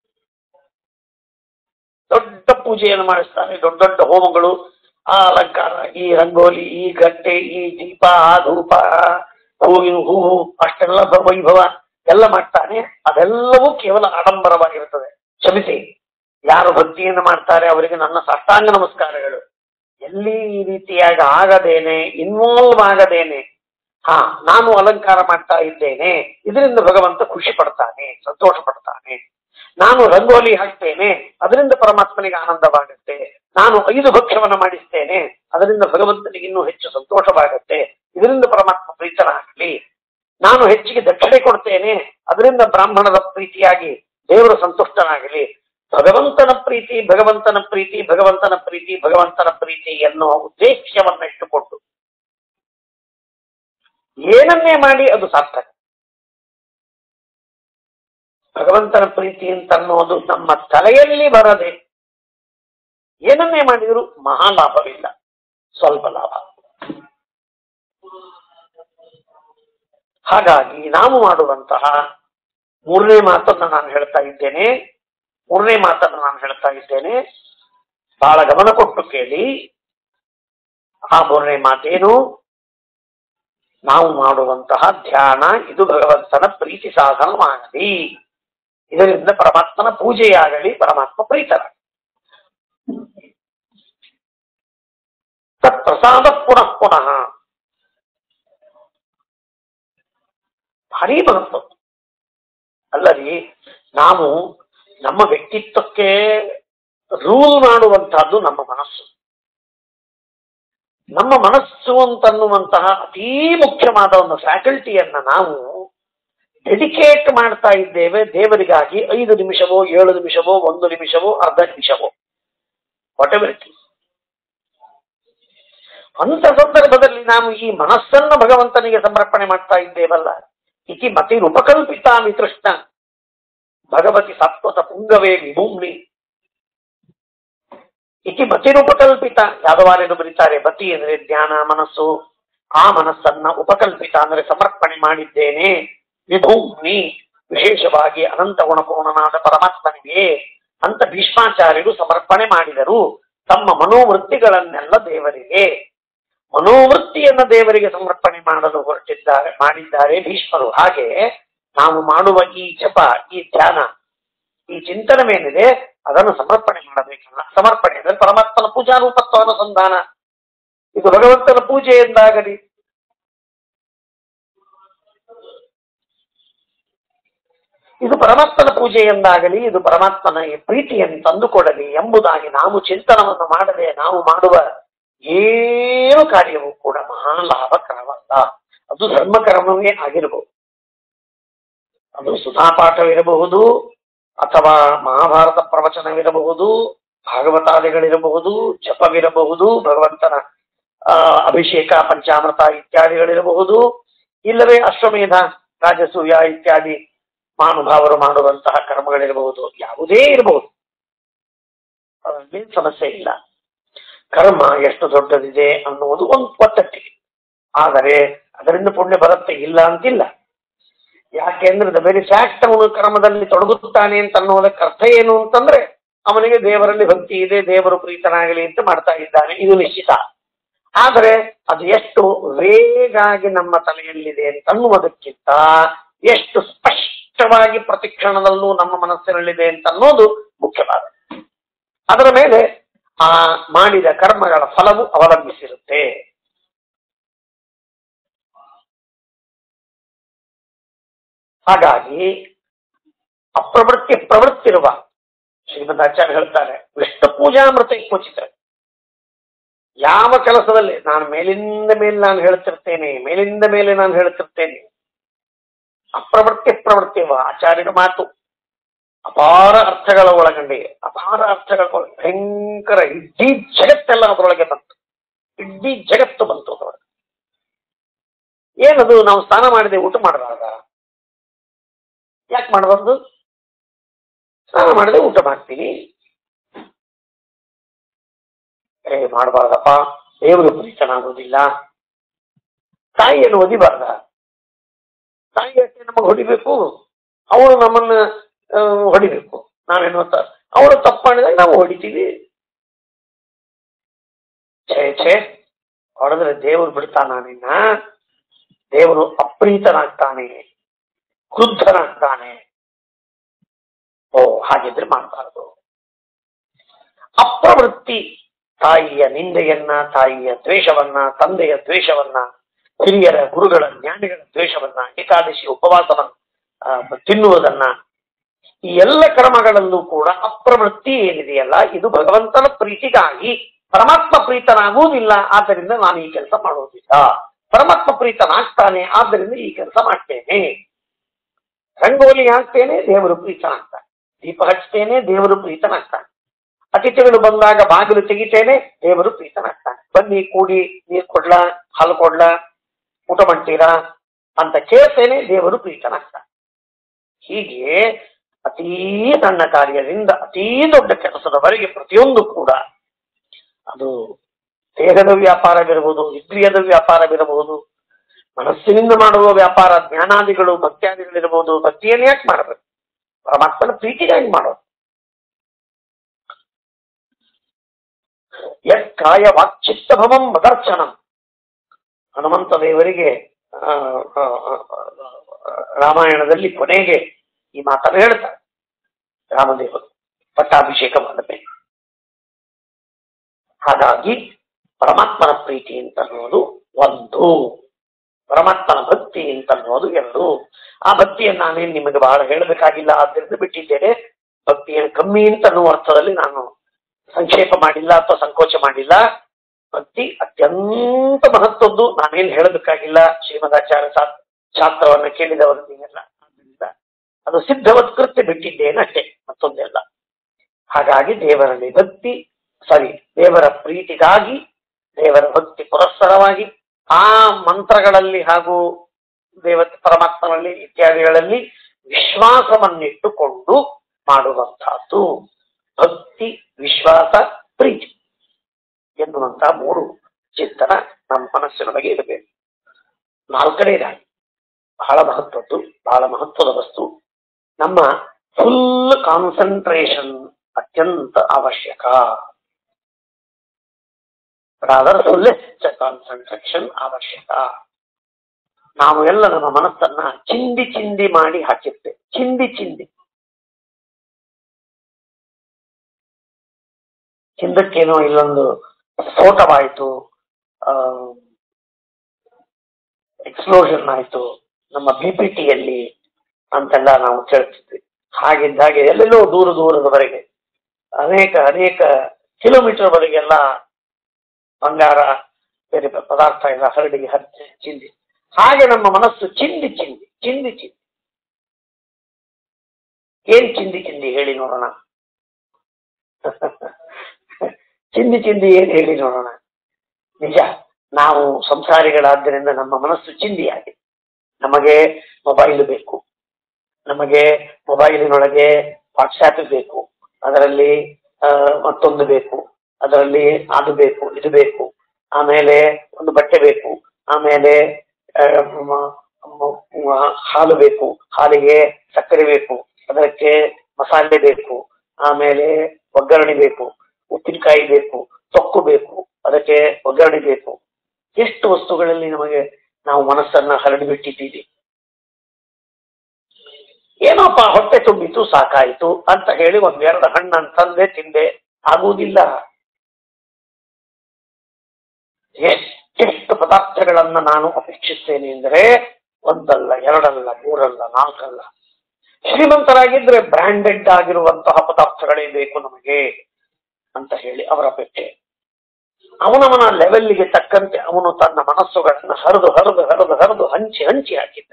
ದೊಡ್ಡ ಪೂಜೆಯನ್ನು ಮಾಡಿಸ್ತಾನೆ ದೊಡ್ಡ ದೊಡ್ಡ ಹೋಮಗಳು ಆ ಅಲಂಕಾರ ಈ ರಂಗೋಲಿ ಈ ಗಂಟೆ ಈ ದೀಪ ಆ ಧೂಪ ಹೂವಿನ ಹೂವು ಅಷ್ಟೆಲ್ಲ ಬ- ವೈಭವ ಎಲ್ಲ ಮಾಡ್ತಾನೆ ಅದೆಲ್ಲವೂ ಕೇವಲ ಆಡಂಬರವಾಗಿರುತ್ತದೆ ಕ್ಷಮಿಸಿ ಯಾರು ಭಕ್ತಿಯನ್ನು ಮಾಡ್ತಾರೆ ಅವರಿಗೆ ನನ್ನ ಸಾಷ್ಟಾಂಗ ನಮಸ್ಕಾರಗಳು ಎಲ್ಲಿ ಈ ರೀತಿಯಾಗಿ ಆಗದೇನೆ ಇನ್ವಾಲ್ವ್ ಆಗದೇನೆ ಹಾ ನಾನು ಅಲಂಕಾರ ಮಾಡ್ತಾ ಇದ್ದೇನೆ ಇದರಿಂದ ಭಗವಂತ ಖುಷಿ ಪಡ್ತಾನೆ ಸಂತೋಷ ಪಡ್ತಾನೆ ನಾನು ರಂಗೋಲಿ ಹಾಕ್ತೇನೆ ಅದರಿಂದ ಪರಮಾತ್ಮನಿಗೆ ಆನಂದವಾಗುತ್ತೆ ನಾನು ಐದು ಭಕ್ಷ್ಯವನ್ನು ಮಾಡಿಸ್ತೇನೆ ಅದರಿಂದ ಭಗವಂತನಿಗೆ ಇನ್ನೂ ಹೆಚ್ಚು ಸಂತೋಷವಾಗುತ್ತೆ ಇದರಿಂದ ಪರಮಾತ್ಮ ಪ್ರೀತನಾಗಲಿ ನಾನು ಹೆಚ್ಚಿಗೆ ದಕ್ಷಿಣೆ ಕೊಡ್ತೇನೆ ಅದರಿಂದ ಬ್ರಾಹ್ಮಣರ ಪ್ರೀತಿಯಾಗಿ ದೇವರು ಸಂತುಷ್ಟನಾಗಲಿ ಭಗವಂತನ ಪ್ರೀತಿ ಭಗವಂತನ ಪ್ರೀತಿ ಭಗವಂತನ ಪ್ರೀತಿ ಭಗವಂತನ ಪ್ರೀತಿ ಎನ್ನುವ ಉದ್ದೇಶವನ್ನ ಇಟ್ಟುಕೊಂಡು ಏನನ್ನೇ ಮಾಡಿ ಅದು ಸಾರ್ಥಕ ಭಗವಂತನ ಪ್ರೀತಿ ಅಂತ ಅನ್ನೋದು ನಮ್ಮ ತಲೆಯಲ್ಲಿ ಬರದೆ ಏನನ್ನೇ ಮಾಡಿದರೂ ಮಹಾ ಲಾಭವಿಲ್ಲ ಸ್ವಲ್ಪ ಲಾಭ ಹಾಗಾಗಿ ನಾವು ಮಾಡುವಂತಹ ಮೂರನೇ ಮಾತನ್ನ ನಾನು ಹೇಳ್ತಾ ಇದ್ದೇನೆ ಮೂರನೇ ಮಾತನ್ನ ನಾನು ಹೇಳ್ತಾ ಇದ್ದೇನೆ ಬಹಳ ಗಮನ ಕೊಟ್ಟು ಕೇಳಿ ಆ ಮೂರನೇ ಮಾತೇನು ನಾವು ಮಾಡುವಂತಹ ಧ್ಯಾನ ಇದು ಭಗವಂತನ ಪ್ರೀತಿ ಸಾಧನವಾಗಲಿ ಇದರಿಂದ ಪರಮಾತ್ಮನ ಪೂಜೆಯಾಗಲಿ ಪರಮಾತ್ಮ ಪ್ರೀತರ ತತ್ಪ್ರಸಾದ ಪುನಃ ಪುನಃ ಭಾರಿ ಮಹತ್ವ ಅಲ್ಲರಿ ನಾವು ನಮ್ಮ ವ್ಯಕ್ತಿತ್ವಕ್ಕೆ ರೂಲ್ ಮಾಡುವಂತಹದ್ದು ನಮ್ಮ ಮನಸ್ಸು ನಮ್ಮ ಮನಸ್ಸು ಅಂತನ್ನುವಂತಹ ಅತೀ ಮುಖ್ಯವಾದ ಒಂದು ಫ್ಯಾಕಲ್ಟಿಯನ್ನ ನಾವು ಡೆಡಿಕೇಟ್ ಮಾಡ್ತಾ ಇದ್ದೇವೆ ದೇವರಿಗಾಗಿ ಐದು ನಿಮಿಷವೋ ಏಳು ನಿಮಿಷವೋ ಒಂದು ನಿಮಿಷವೋ ಅರ್ಧ ನಿಮಿಷವೋ ವಾಟ್ ಎವರ್ ಇಟ್ ಅಂತ ಸಂದರ್ಭದಲ್ಲಿ ನಾವು ಈ ಮನಸ್ಸನ್ನು ಭಗವಂತನಿಗೆ ಸಮರ್ಪಣೆ ಮಾಡ್ತಾ ಇದ್ದೇವಲ್ಲ ಇತಿ ಮತಿರುಪಕಲ್ಪಿತಾಮಿ ಕೃಷ್ಣ ಭಗವತಿ ಸತ್ವತ ಪುಂಗವೇ ವಿಭೂಮ್ನಿ ಇತಿ ಮತಿರುಪಕಲ್ಪಿತ ಯಾದವಾರ್ಯರು ಬರೀತಾರೆ ಮತಿ ಅಂದ್ರೆ ಜ್ಞಾನ ಮನಸ್ಸು ಆ ಮನಸ್ಸನ್ನ ಉಪಕಲ್ಪಿತ ಅಂದ್ರೆ ಸಮರ್ಪಣೆ ಮಾಡಿದ್ದೇನೆ ವಿಭೂಮ್ನಿ ವಿಶೇಷವಾಗಿ ಅನಂತ ಗುಣಪೂರ್ಣನಾದ ಪರಮಾತ್ಮನಿಗೆ ಅಂತ ಭೀಷ್ಮಾಚಾರ್ಯರು ಸಮರ್ಪಣೆ ಮಾಡಿದರು ತಮ್ಮ ಮನೋವೃತ್ತಿಗಳನ್ನೆಲ್ಲ ದೇವರಿಗೆ ಮನೋವೃತ್ತಿಯನ್ನ ದೇವರಿಗೆ ಸಮರ್ಪಣೆ ಮಾಡಲು ಹೊರಟಿದ್ದಾರೆ ಮಾಡಿದ್ದಾರೆ ಭೀಷ್ಮರು ಹಾಗೆ ನಾವು ಮಾಡುವ ಈ ಜಪ ಈ ಧ್ಯಾನ ಈ ಚಿಂತನವೇನಿದೆ ಅದನ್ನು ಸಮರ್ಪಣೆ ಮಾಡಬೇಕಲ್ಲ ಸಮರ್ಪಣೆ ಅಂದ್ರೆ ಪರಮಾತ್ಮನ ಪೂಜಾ ರೂಪತ್ವ ಅನುಸಂಧಾನ ಇದು ಭಗವಂತನ ಪೂಜೆ ಎಂದಾಗಲಿ ಇದು ಪರಮಾತ್ಮನ ಪೂಜೆ ಎಂದಾಗಲಿ ಇದು ಪರಮಾತ್ಮನ ಪ್ರೀತಿಯನ್ನು ತಂದುಕೊಡಲಿ ಎಂಬುದಾಗಿ ನಾವು ಚಿಂತನವನ್ನು ಮಾಡದೆ ನಾವು ಮಾಡುವ ಏನು ಕಾರ್ಯವೂ ಕೂಡ ಮಹಾ ಲಾಭಕರವಲ್ಲ ಅದು ಧರ್ಮಕರ್ಮವೇ ಆಗಿರಬಹುದು ಅದು ಸುಧಾಪಾಠವಿರಬಹುದು ಅಥವಾ ಮಹಾಭಾರತ ಪ್ರವಚನವಿರಬಹುದು ಭಾಗವತಾದಿಗಳಿರಬಹುದು ಜಪವಿರಬಹುದು ಭಗವಂತನ ಆ, ಅಭಿಷೇಕ ಪಂಚಾಮೃತ ಇತ್ಯಾದಿಗಳಿರಬಹುದು ಇಲ್ಲವೇ ಅಶ್ವಮೇಧ ರಾಜಸೂಯ ಇತ್ಯಾದಿ ಮಹಾನುಭಾವರು ಮಾಡುವಂತಹ ಕರ್ಮಗಳಿರಬಹುದು ಯಾವುದೇ ಇರಬಹುದು ಅದರಲ್ಲಿ ಸಮಸ್ಯೆ ಇಲ್ಲ ಕರ್ಮ ಎಷ್ಟು ದೊಡ್ಡದಿದೆ ಅನ್ನುವುದು ಒಂದು ಒತ್ತಟ್ಟಿಗೆ ಆದರೆ ಅದರಿಂದ ಪುಣ್ಯ ಬರುತ್ತೆ ಇಲ್ಲ ಅಂತಿಲ್ಲ ಯಾಕೆಂದ್ರೆ ದ ವೆರಿ ಫ್ಯಾಕ್ಟ್ ಅವನು ಕರ್ಮದಲ್ಲಿ ತೊಡಗುತ್ತಾನೆ ಅಂತ ಅನ್ನೋದಕ್ಕೆ ಅರ್ಥ ಏನು ಅಂತಂದ್ರೆ ಅವನಿಗೆ ದೇವರಲ್ಲಿ ಭಕ್ತಿ ಇದೆ ದೇವರು ಪ್ರೀತನಾಗಲಿ ಅಂತ ಮಾಡ್ತಾ ಇದ್ದಾನೆ ಇದು ನಿಶ್ಚಿತ ಆದರೆ ಅದು ಎಷ್ಟು ವೇಗಾಗಿ ನಮ್ಮ ತಲೆಯಲ್ಲಿದೆ ಅಂತ ಅನ್ನುವುದಕ್ಕಿಂತ ಎಷ್ಟು ಸ್ಪಷ್ಟವಾಗಿ ಪ್ರತಿಕ್ಷಣದಲ್ಲೂ ನಮ್ಮ ಮನಸ್ಸಿನಲ್ಲಿದೆ ಅಂತ ಅನ್ನೋದು ಮುಖ್ಯವಾದ ಅದರ ಮೇಲೆ ಆ ಮಾಡಿದ ಕರ್ಮಗಳ ಫಲವು ಅವಲಂಬಿಸಿರುತ್ತೆ ಹಾಗಾಗಿ ಅಪ್ರವೃತ್ತಿ ಪ್ರವೃತ್ತಿರುವ ಶ್ರೀಮದ್ ಆಚಾರ್ಯ ಹೇಳ್ತಾರೆ ವಿಷ್ಣು ಪೂಜಾಮೃತ ಕ್ವಚಿತ ಯಾವ ಕೆಲಸದಲ್ಲಿ ನಾನು ಮೇಲಿಂದ ಮೇಲೆ ನಾನು ಹೇಳ್ತಿರ್ತೇನೆ ಮೇಲಿಂದ ಮೇಲೆ ನಾನು ಹೇಳ್ತಿರ್ತೇನೆ ಅಪ್ರವೃತ್ತಿ ಪ್ರವೃತ್ತಿವ ಆಚಾರ್ಯರ ಮಾತು ಅಪಾರ ಅರ್ಥಗಳ ಒಳಗಂಡಿಗೆ ಅಪಾರ ಅರ್ಥಗಳ ಒಳಗೆ ಭಯಂಕರ ಇಡೀ ಜಗತ್ತೆಲ್ಲ ಅದರೊಳಗೆ ಬಂತು ಇಡೀ ಜಗತ್ತು ಬಂತು ಅದರೊಳಗೆ ಏನದು ನಾವು ಸ್ನಾನ ಮಾಡಿದೆ ಊಟ ಮಾಡಬಾರ್ದ ಯಾಕೆ ಮಾಡಬಾರ್ದು ಸ್ನಾನ ಮಾಡದೆ ಊಟ ಮಾಡ್ತೀನಿ ಏ ಮಾಡಬಾರ್ದಪ್ಪ ದೇವರು ಪ್ರೀತನಾಗುವುದಿಲ್ಲ ತಾಯಿಯನ್ನು ಒದಿಬಾರ್ದ ತಾಯಿ ಅಷ್ಟೇ ನಮಗೆ ಹೊಡಿಬೇಕು ಅವಳು ನಮ್ಮನ್ನ ಆ, ಹೊಡಿಬೇಕು ನಾವೇನು ಅಂತ ಅವಳು ತಪ್ಪು ಮಾಡಿದಾಗ ನಾವು ಹೊಡಿತೀವಿ ಛೇ ಛೇ ಹೊಡೆದ್ರೆ ದೇವರು ಬಿಡ್ತಾನ ನಿನ್ನ ದೇವರು ಅಪ್ರೀತನಾಗ್ತಾನೆ ಕ್ರುದ್ಧನಾಗ್ತಾನೆ ಓ ಹಾಗಿದ್ರೆ ಮಾಡಬಾರದು ಅಪ್ರವೃತ್ತಿ ತಾಯಿಯ ನಿಂದೆಯನ್ನ ತಾಯಿಯ ದ್ವೇಷವನ್ನ ತಂದೆಯ ದ್ವೇಷವನ್ನ ಹಿರಿಯರ ಗುರುಗಳ ಜ್ಞಾನಿಗಳ ದ್ವೇಷವನ್ನ ಏಕಾದಶಿ ಉಪವಾಸವನ್ನ ಆ, ತಿನ್ನುವುದನ್ನ ಈ ಎಲ್ಲ ಕರ್ಮಗಳಲ್ಲೂ ಕೂಡ ಅಪ್ರವೃತ್ತಿ ಏನಿದೆಯಲ್ಲ ಇದು ಭಗವಂತನ ಪ್ರೀತಿಗಾಗಿ ಪರಮಾತ್ಮ ಪ್ರೀತನಾಗುವುದಿಲ್ಲ ಆದ್ದರಿಂದ ನಾನು ಈ ಕೆಲಸ ಮಾಡುವುದಿಲ್ಲ ಪರಮಾತ್ಮ ಪ್ರೀತನಾಗ್ತಾನೆ ಆದ್ದರಿಂದ ಈ ಕೆಲಸ ಮಾಡ್ತೇನೆ ರಂಗೋಲಿ ಹಾಕ್ತೇನೆ ದೇವರು ಪ್ರೀತನಾಗ್ತಾನೆ ದೀಪ ಹಚ್ತೇನೆ ದೇವರು ಪ್ರೀತನಾಗ್ತಾನೆ ಅತಿಥಿಗಳು ಬಂದಾಗ ಬಾಗಿಲು ತೆಗಿತೇನೆ ದೇವರು ಪ್ರೀತನಾಗ್ತಾನೆ ಬನ್ನಿ ಕೂಡಿ ನೀರು ಕೊಡ್ಲಾ ಹಾಲು ಕೊಡ್ಲಾ ಊಟ ಮಾಡ್ತೀರಾ ಅಂತ ಕೇಳ್ತೇನೆ ದೇವರು ಪ್ರೀತನಾಗ್ತಾನೆ ಹೀಗೆ ಅತೀ ಸಣ್ಣ ಕಾರ್ಯದಿಂದ ಅತೀ ದೊಡ್ಡ ಕೆಲಸದವರೆಗೆ ಪ್ರತಿಯೊಂದು ಕೂಡ ಅದು ದೇಹದ ವ್ಯಾಪಾರವಿರಬಹುದು ಇಂದ್ರಿಯದ ವ್ಯಾಪಾರವಿರಬಹುದು ಮನಸ್ಸಿನಿಂದ ಮಾಡುವ ವ್ಯಾಪಾರ ಜ್ಞಾನಾದಿಗಳು ಭಕ್ತ್ಯಾದಿಗಳಿರಬಹುದು ಭಕ್ತಿಯನ್ನು ಯಾಕೆ ಮಾಡಬೇಕು ಪರಮಾತ್ಮನ ಪ್ರೀತಿಗಾಗಿ ಮಾಡೋದು ಯತ್ ಕಾಯ ವಾಕ್ಚಿತ್ತ ಭವಂ ಮದರ್ಶನಂ ಹನುಮಂತ ದೇವರಿಗೆ ಆ, ಆ, ಆ, ಆ, ರಾಮಾಯಣದಲ್ಲಿ ಕೊನೆಗೆ ಈ ಮಾತನ್ನು ಹೇಳ್ತಾರೆ ರಾಮದೇವರು ಪಟ್ಟಾಭಿಷೇಕ ಮಾಡಬೇಕು ಹಾಗಾಗಿ ಪರಮಾತ್ಮನ ಪ್ರೀತಿ ಅಂತ ಅನ್ನೋದು ಒಂದು ಪರಮಾತ್ಮನ ಭಕ್ತಿ ಅಂತ ಅನ್ನೋದು ಎರಡು ಆ ಭಕ್ತಿಯನ್ನು ನಾನೇನು ನಿಮಗೆ ಬಹಳ ಹೇಳಬೇಕಾಗಿಲ್ಲ ಆದ್ದರಿಂದ ಬಿಟ್ಟಿದ್ದೇನೆ ಭಕ್ತಿಯನ್ನು ಕಮ್ಮಿ ಅಂತ ಅನ್ನುವ ಅರ್ಥದಲ್ಲಿ ನಾನು ಸಂಕ್ಷೇಪ ಮಾಡಿಲ್ಲ ಅಥವಾ ಸಂಕೋಚ ಮಾಡಿಲ್ಲ ಭಕ್ತಿ ಅತ್ಯಂತ ಮಹತ್ವದ್ದು ನಾನೇನು ಹೇಳಬೇಕಾಗಿಲ್ಲ ಶ್ರೀಮದಾಚಾರ್ಯ ಶಾ- ಶಾಸ್ತ್ರವನ್ನ ಕೇಳಿದವರಿಗೆಲ್ಲ ಆದ್ದರಿಂದ ಅದು ಸಿದ್ಧವತ್ಕೃತ್ಯ ಬಿಟ್ಟಿದ್ದೇನೆ ಅಷ್ಟೇ ಮತ್ತೊಂದೆಲ್ಲ ಹಾಗಾಗಿ ದೇವರಲ್ಲಿ ಭಕ್ತಿ ಸಾರಿ ದೇವರ ಪ್ರೀತಿಗಾಗಿ ದೇವರ ಭಕ್ತಿ ಪುರಸ್ಸರವಾಗಿ ಆ ಮಂತ್ರಗಳಲ್ಲಿ ಹಾಗೂ ದೇವ ಪರಮಾತ್ಮನಲ್ಲಿ ಇತ್ಯಾದಿಗಳಲ್ಲಿ ವಿಶ್ವಾಸವನ್ನಿಟ್ಟುಕೊಂಡು ಮಾಡುವಂತಹದ್ದು ಭಕ್ತಿ ವಿಶ್ವಾಸ ಪ್ರೀತಿ ಎನ್ನುವಂತಹ ಮೂರು ಚಿಂತನ ನಮ್ಮ ಮನಸ್ಸಿನೊಳಗೆ ಇರಬೇಕು ನಾಲ್ಕನೇದಾಗಿ ಬಹಳ ಮಹತ್ವದ್ದು ಬಹಳ ಮಹತ್ವದ ವಸ್ತು ನಮ್ಮ ಫುಲ್ ಕಾನ್ಸಂಟ್ರೇಷನ್ ಅತ್ಯಂತ ಅವಶ್ಯಕ ರಾದರ್ ಫುಲ್ಲೆಸ್ಟ್ ಕಾನ್ಸಂಟ್ರೇಷನ್ ಅವಶ್ಯಕ ನಾವು ಎಲ್ಲ ನಮ್ಮ ಮನಸ್ಸನ್ನ ಚಿಂದಿ ಚಿಂದಿ ಮಾಡಿ ಹಾಕಿರ್ತೇವೆ ಚಿಂದಿ ಚಿಂದಿ ಹಿಂದಕ್ಕೇನೋ ಇಲ್ಲೊಂದು ಸ್ಫೋಟವಾಯಿತು ಎಕ್ಸ್ಪ್ಲೋಷನ್ ಆಯಿತು ನಮ್ಮ ಬಿ ಪಿ ಟಿಯಲ್ಲಿ ಅಂತೆಲ್ಲ ನಾವು ಕೇಳ್ತಿದ್ವಿ ಹಾಗಿದ್ದಾಗೆ ಎಲ್ಲೆಲ್ಲೋ ದೂರ ದೂರದವರೆಗೆ ಅನೇಕ ಅನೇಕ ಕಿಲೋಮೀಟರ್ ವರೆಗೆಲ್ಲ ಬಂಗಾರ ಬೇರೆ ಬೇರೆ ಪದಾರ್ಥ ಎಲ್ಲ ಹರಡಿ ಹಚ್ಚಿ ಚಿಂದಿ ಹಾಗೆ ನಮ್ಮ ಮನಸ್ಸು ಚಿಂದಿ ಚಿಂದಿ ಚಿಂದಿ ಚಿಂದಿ ಏನ್ ಚಿಂದಿ ಚಿಂದಿ ಹೇಳಿ ನೋಡೋಣ ಚಿಂದಿ ಚಿಂದಿ ಏನ್ ಹೇಳಿ ನೋಡೋಣ ನಿಜ ನಾವು ಸಂಸಾರಿಗಳಾದ್ದರಿಂದ ನಮ್ಮ ಮನಸ್ಸು ಚಿಂದಿಯಾಗಿದೆ ನಮಗೆ ಮೊಬೈಲ್ ಬೇಕು ನಮಗೆ ಮೊಬೈಲಿನೊಳಗೆ ವಾಟ್ಸ್ಆ್ಯಪ್ ಬೇಕು ಅದರಲ್ಲಿ ಆ, ಮತ್ತೊಂದು ಬೇಕು ಅದರಲ್ಲಿ ಅದು ಬೇಕು ಇದು ಬೇಕು ಆಮೇಲೆ ಒಂದು ಬಟ್ಟೆ ಬೇಕು ಆಮೇಲೆ ಆ, ಮ- ಮ- ಮ- ಹಾಲು ಬೇಕು ಹಾಲಿಗೆ ಸಕ್ಕರೆ ಬೇಕು ಅದಕ್ಕೆ ಮಸಾಲೆ ಬೇಕು ಆಮೇಲೆ ಒಗ್ಗರಣೆ ಬೇಕು ಉಪ್ಪಿನಕಾಯಿ ಬೇಕು ತೊಕ್ಕು ಬೇಕು ಅದಕ್ಕೆ ಒಗ್ಗರಣೆ ಬೇಕು ಎಷ್ಟು ವಸ್ತುಗಳಲ್ಲಿ ನಮಗೆ ನಾವು ಮನಸ್ಸನ್ನ ಹರಡಿಬಿಟ್ಟಿದ್ದೀವಿ ಏನೋಪ್ಪ ಹೊಟ್ಟೆ ತುಂಬಿತು ಸಾಕಾಯಿತು ಅಂತ ಹೇಳಿ ಒಂದೆರಡು ಹಣ್ಣನ್ನು ತಂದೆ ತಿಂದೆ ಆಗುವುದಿಲ್ಲ ಎಷ್ಟೆಷ್ಟು ಪದಾರ್ಥಗಳನ್ನ ನಾನು ಅಪೇಕ್ಷಿಸ್ತೇನೆ ಎಂದರೆ ಒಂದಲ್ಲ ಎರಡಲ್ಲ ಮೂರಲ್ಲ ನಾಲ್ಕಲ್ಲ ಶ್ರೀಮಂತರಾಗಿದ್ರೆ ಬ್ರಾಂಡೆಡ್ ಆಗಿರುವಂತಹ ಪದಾರ್ಥಗಳೇ ಬೇಕು ನಮಗೆ ಅಂತ ಹೇಳಿ ಅವರ ಅಪೇಕ್ಷೆ ಅವನವನ ಲೆವೆಲ್ಗೆ ತಕ್ಕಂತೆ ಅವನು ತನ್ನ ಮನಸ್ಸುಗಳನ್ನು ಹರಿದು ಹರಿದು ಹರಿದು ಹರಿದು ಹಂಚಿ ಹಂಚಿ ಹಾಕಿದ್ದ